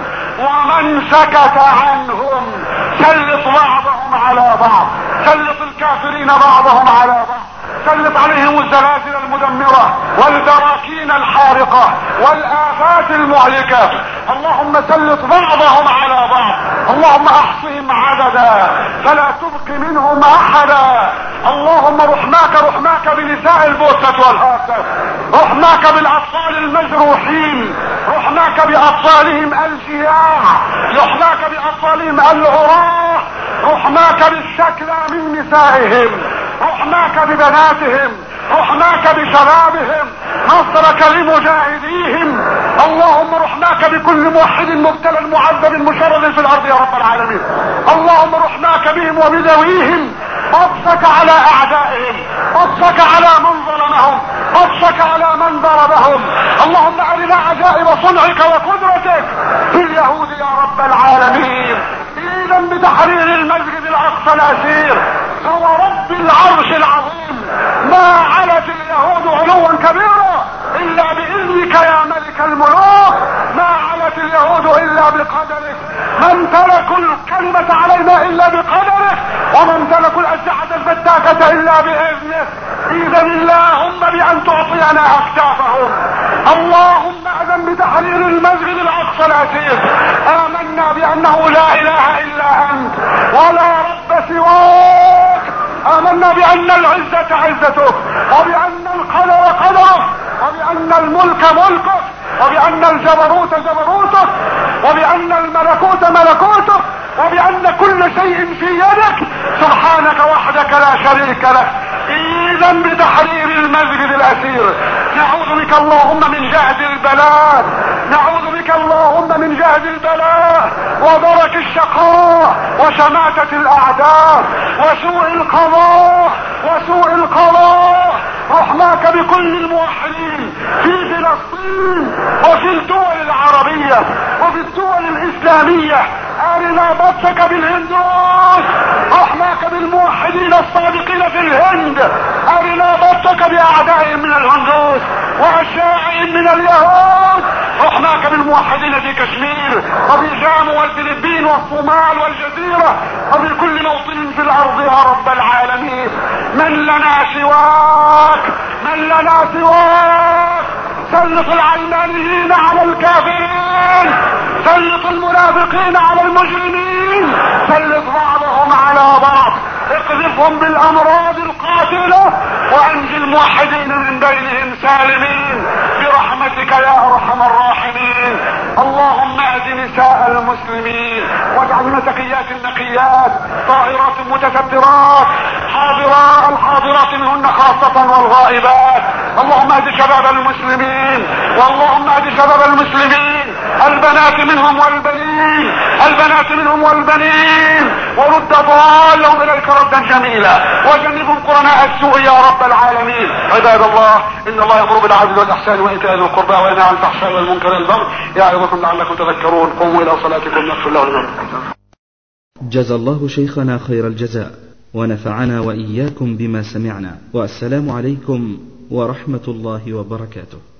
ومن سكت عنهم سلط بعضهم على بعض سلط الكافرين بعضهم على بعض سلط عليهم الزلازل المدمرة والبراكين الحارقة والآفات المهلكة اللهم سلط بعضهم على بعض اللهم احصهم عددا فلا تبق منهم احدا اللهم رحماك رحماك بنساء البوسة والهاسة رحماك بالاطفال المجروحين رحماك باطفالهم الجياع رحماك باطفالهم العراة رحماك بالشكلى من نسائهم رحماك ببناتهم رحماك بشبابهم نصرك لمجاهديهم اللهم رحماك بكل موحد مبتلى معذب مشرد في الارض يا رب العالمين اللهم رحماك بهم وبذويهم بطشك على اعدائهم بطشك على من ظلمهم بطشك على من ضربهم اللهم ارنا عجائب صنعك وقدرتك في اليهود يا رب العالمين ايدا بتحرير المسجد الاقصى الاسير فورب العرش العظيم ما علت اليهود علوا كبيرا الا باذنك يا ملك الملوك ما علت اليهود الا بقدرك ما امتلكوا الكلمة علينا الا بقدرك وما امتلكوا الاسلحة الفتاكة الا باذنك اذا اللهم بان تعطينا اكتافهم اللهم اذن بتحرير المسجد الاقصى الاسير امنا بانه لا اله الا انت ولا رب سواك امنا بان العزة عزتك وبان القدر قدرك وبان الملك ملكك وبان الجبروت جبروتك وبان الملكوت ملكوتك وبان كل شيء في يدك سبحانك وحدك لا شريك لك اذا بتحرير المسجد الاسير نعوذ بك اللهم من جهد البلاء نعوذ بك اللهم من جهد البلاء ودرك الشقاء وشماتة الاعداء وسوء القضاء وسوء القضاء رحماك بكل الموحدين في فلسطين وفي الدول العربية وفي الدول الاسلامية ارنا بطشك بالهندوس رحماك بالموحدين الصادقين في الهند ارنا بطشك باعدائهم من الهندوس واشاعهم من اليهود رحماك بالموحدين في كشمير وفي جام والفلبين والصومال والجزيرة وفي كل موطن في الارض يا رب العالمين من لنا سواك من لنا سواك سلط العلمانيين على الكافرين سلط المنافقين على المجرمين سلط بعضهم على بعض اقذفهم بالامراض القاتلة وانجي الموحدين من بينهم سالمين برحمتك يا ارحم الراحمين اللهم اهد نساء المسلمين واجعلنا تقيات نقيات طاهرات متسترات حاضرات الحاضرات منهن خاصة والغائبات اللهم اهد شباب المسلمين واللهم اهد شباب المسلمين البنات منهم والبنين البنات منهم والبنين ورد ضالهم اليك ردا جميلا وجنبهم قرناء السوء يا رب العالمين عباد الله ان الله يامر بالعدل والاحسان وايتاء ذي القربى وينهى عن الفحشاء والمنكر والبغي يعظكم لعلكم تذكرون قوموا الى صلاتكم يغفر الله لكم جزى الله شيخنا خير الجزاء ونفعنا واياكم بما سمعنا والسلام عليكم ورحمه الله وبركاته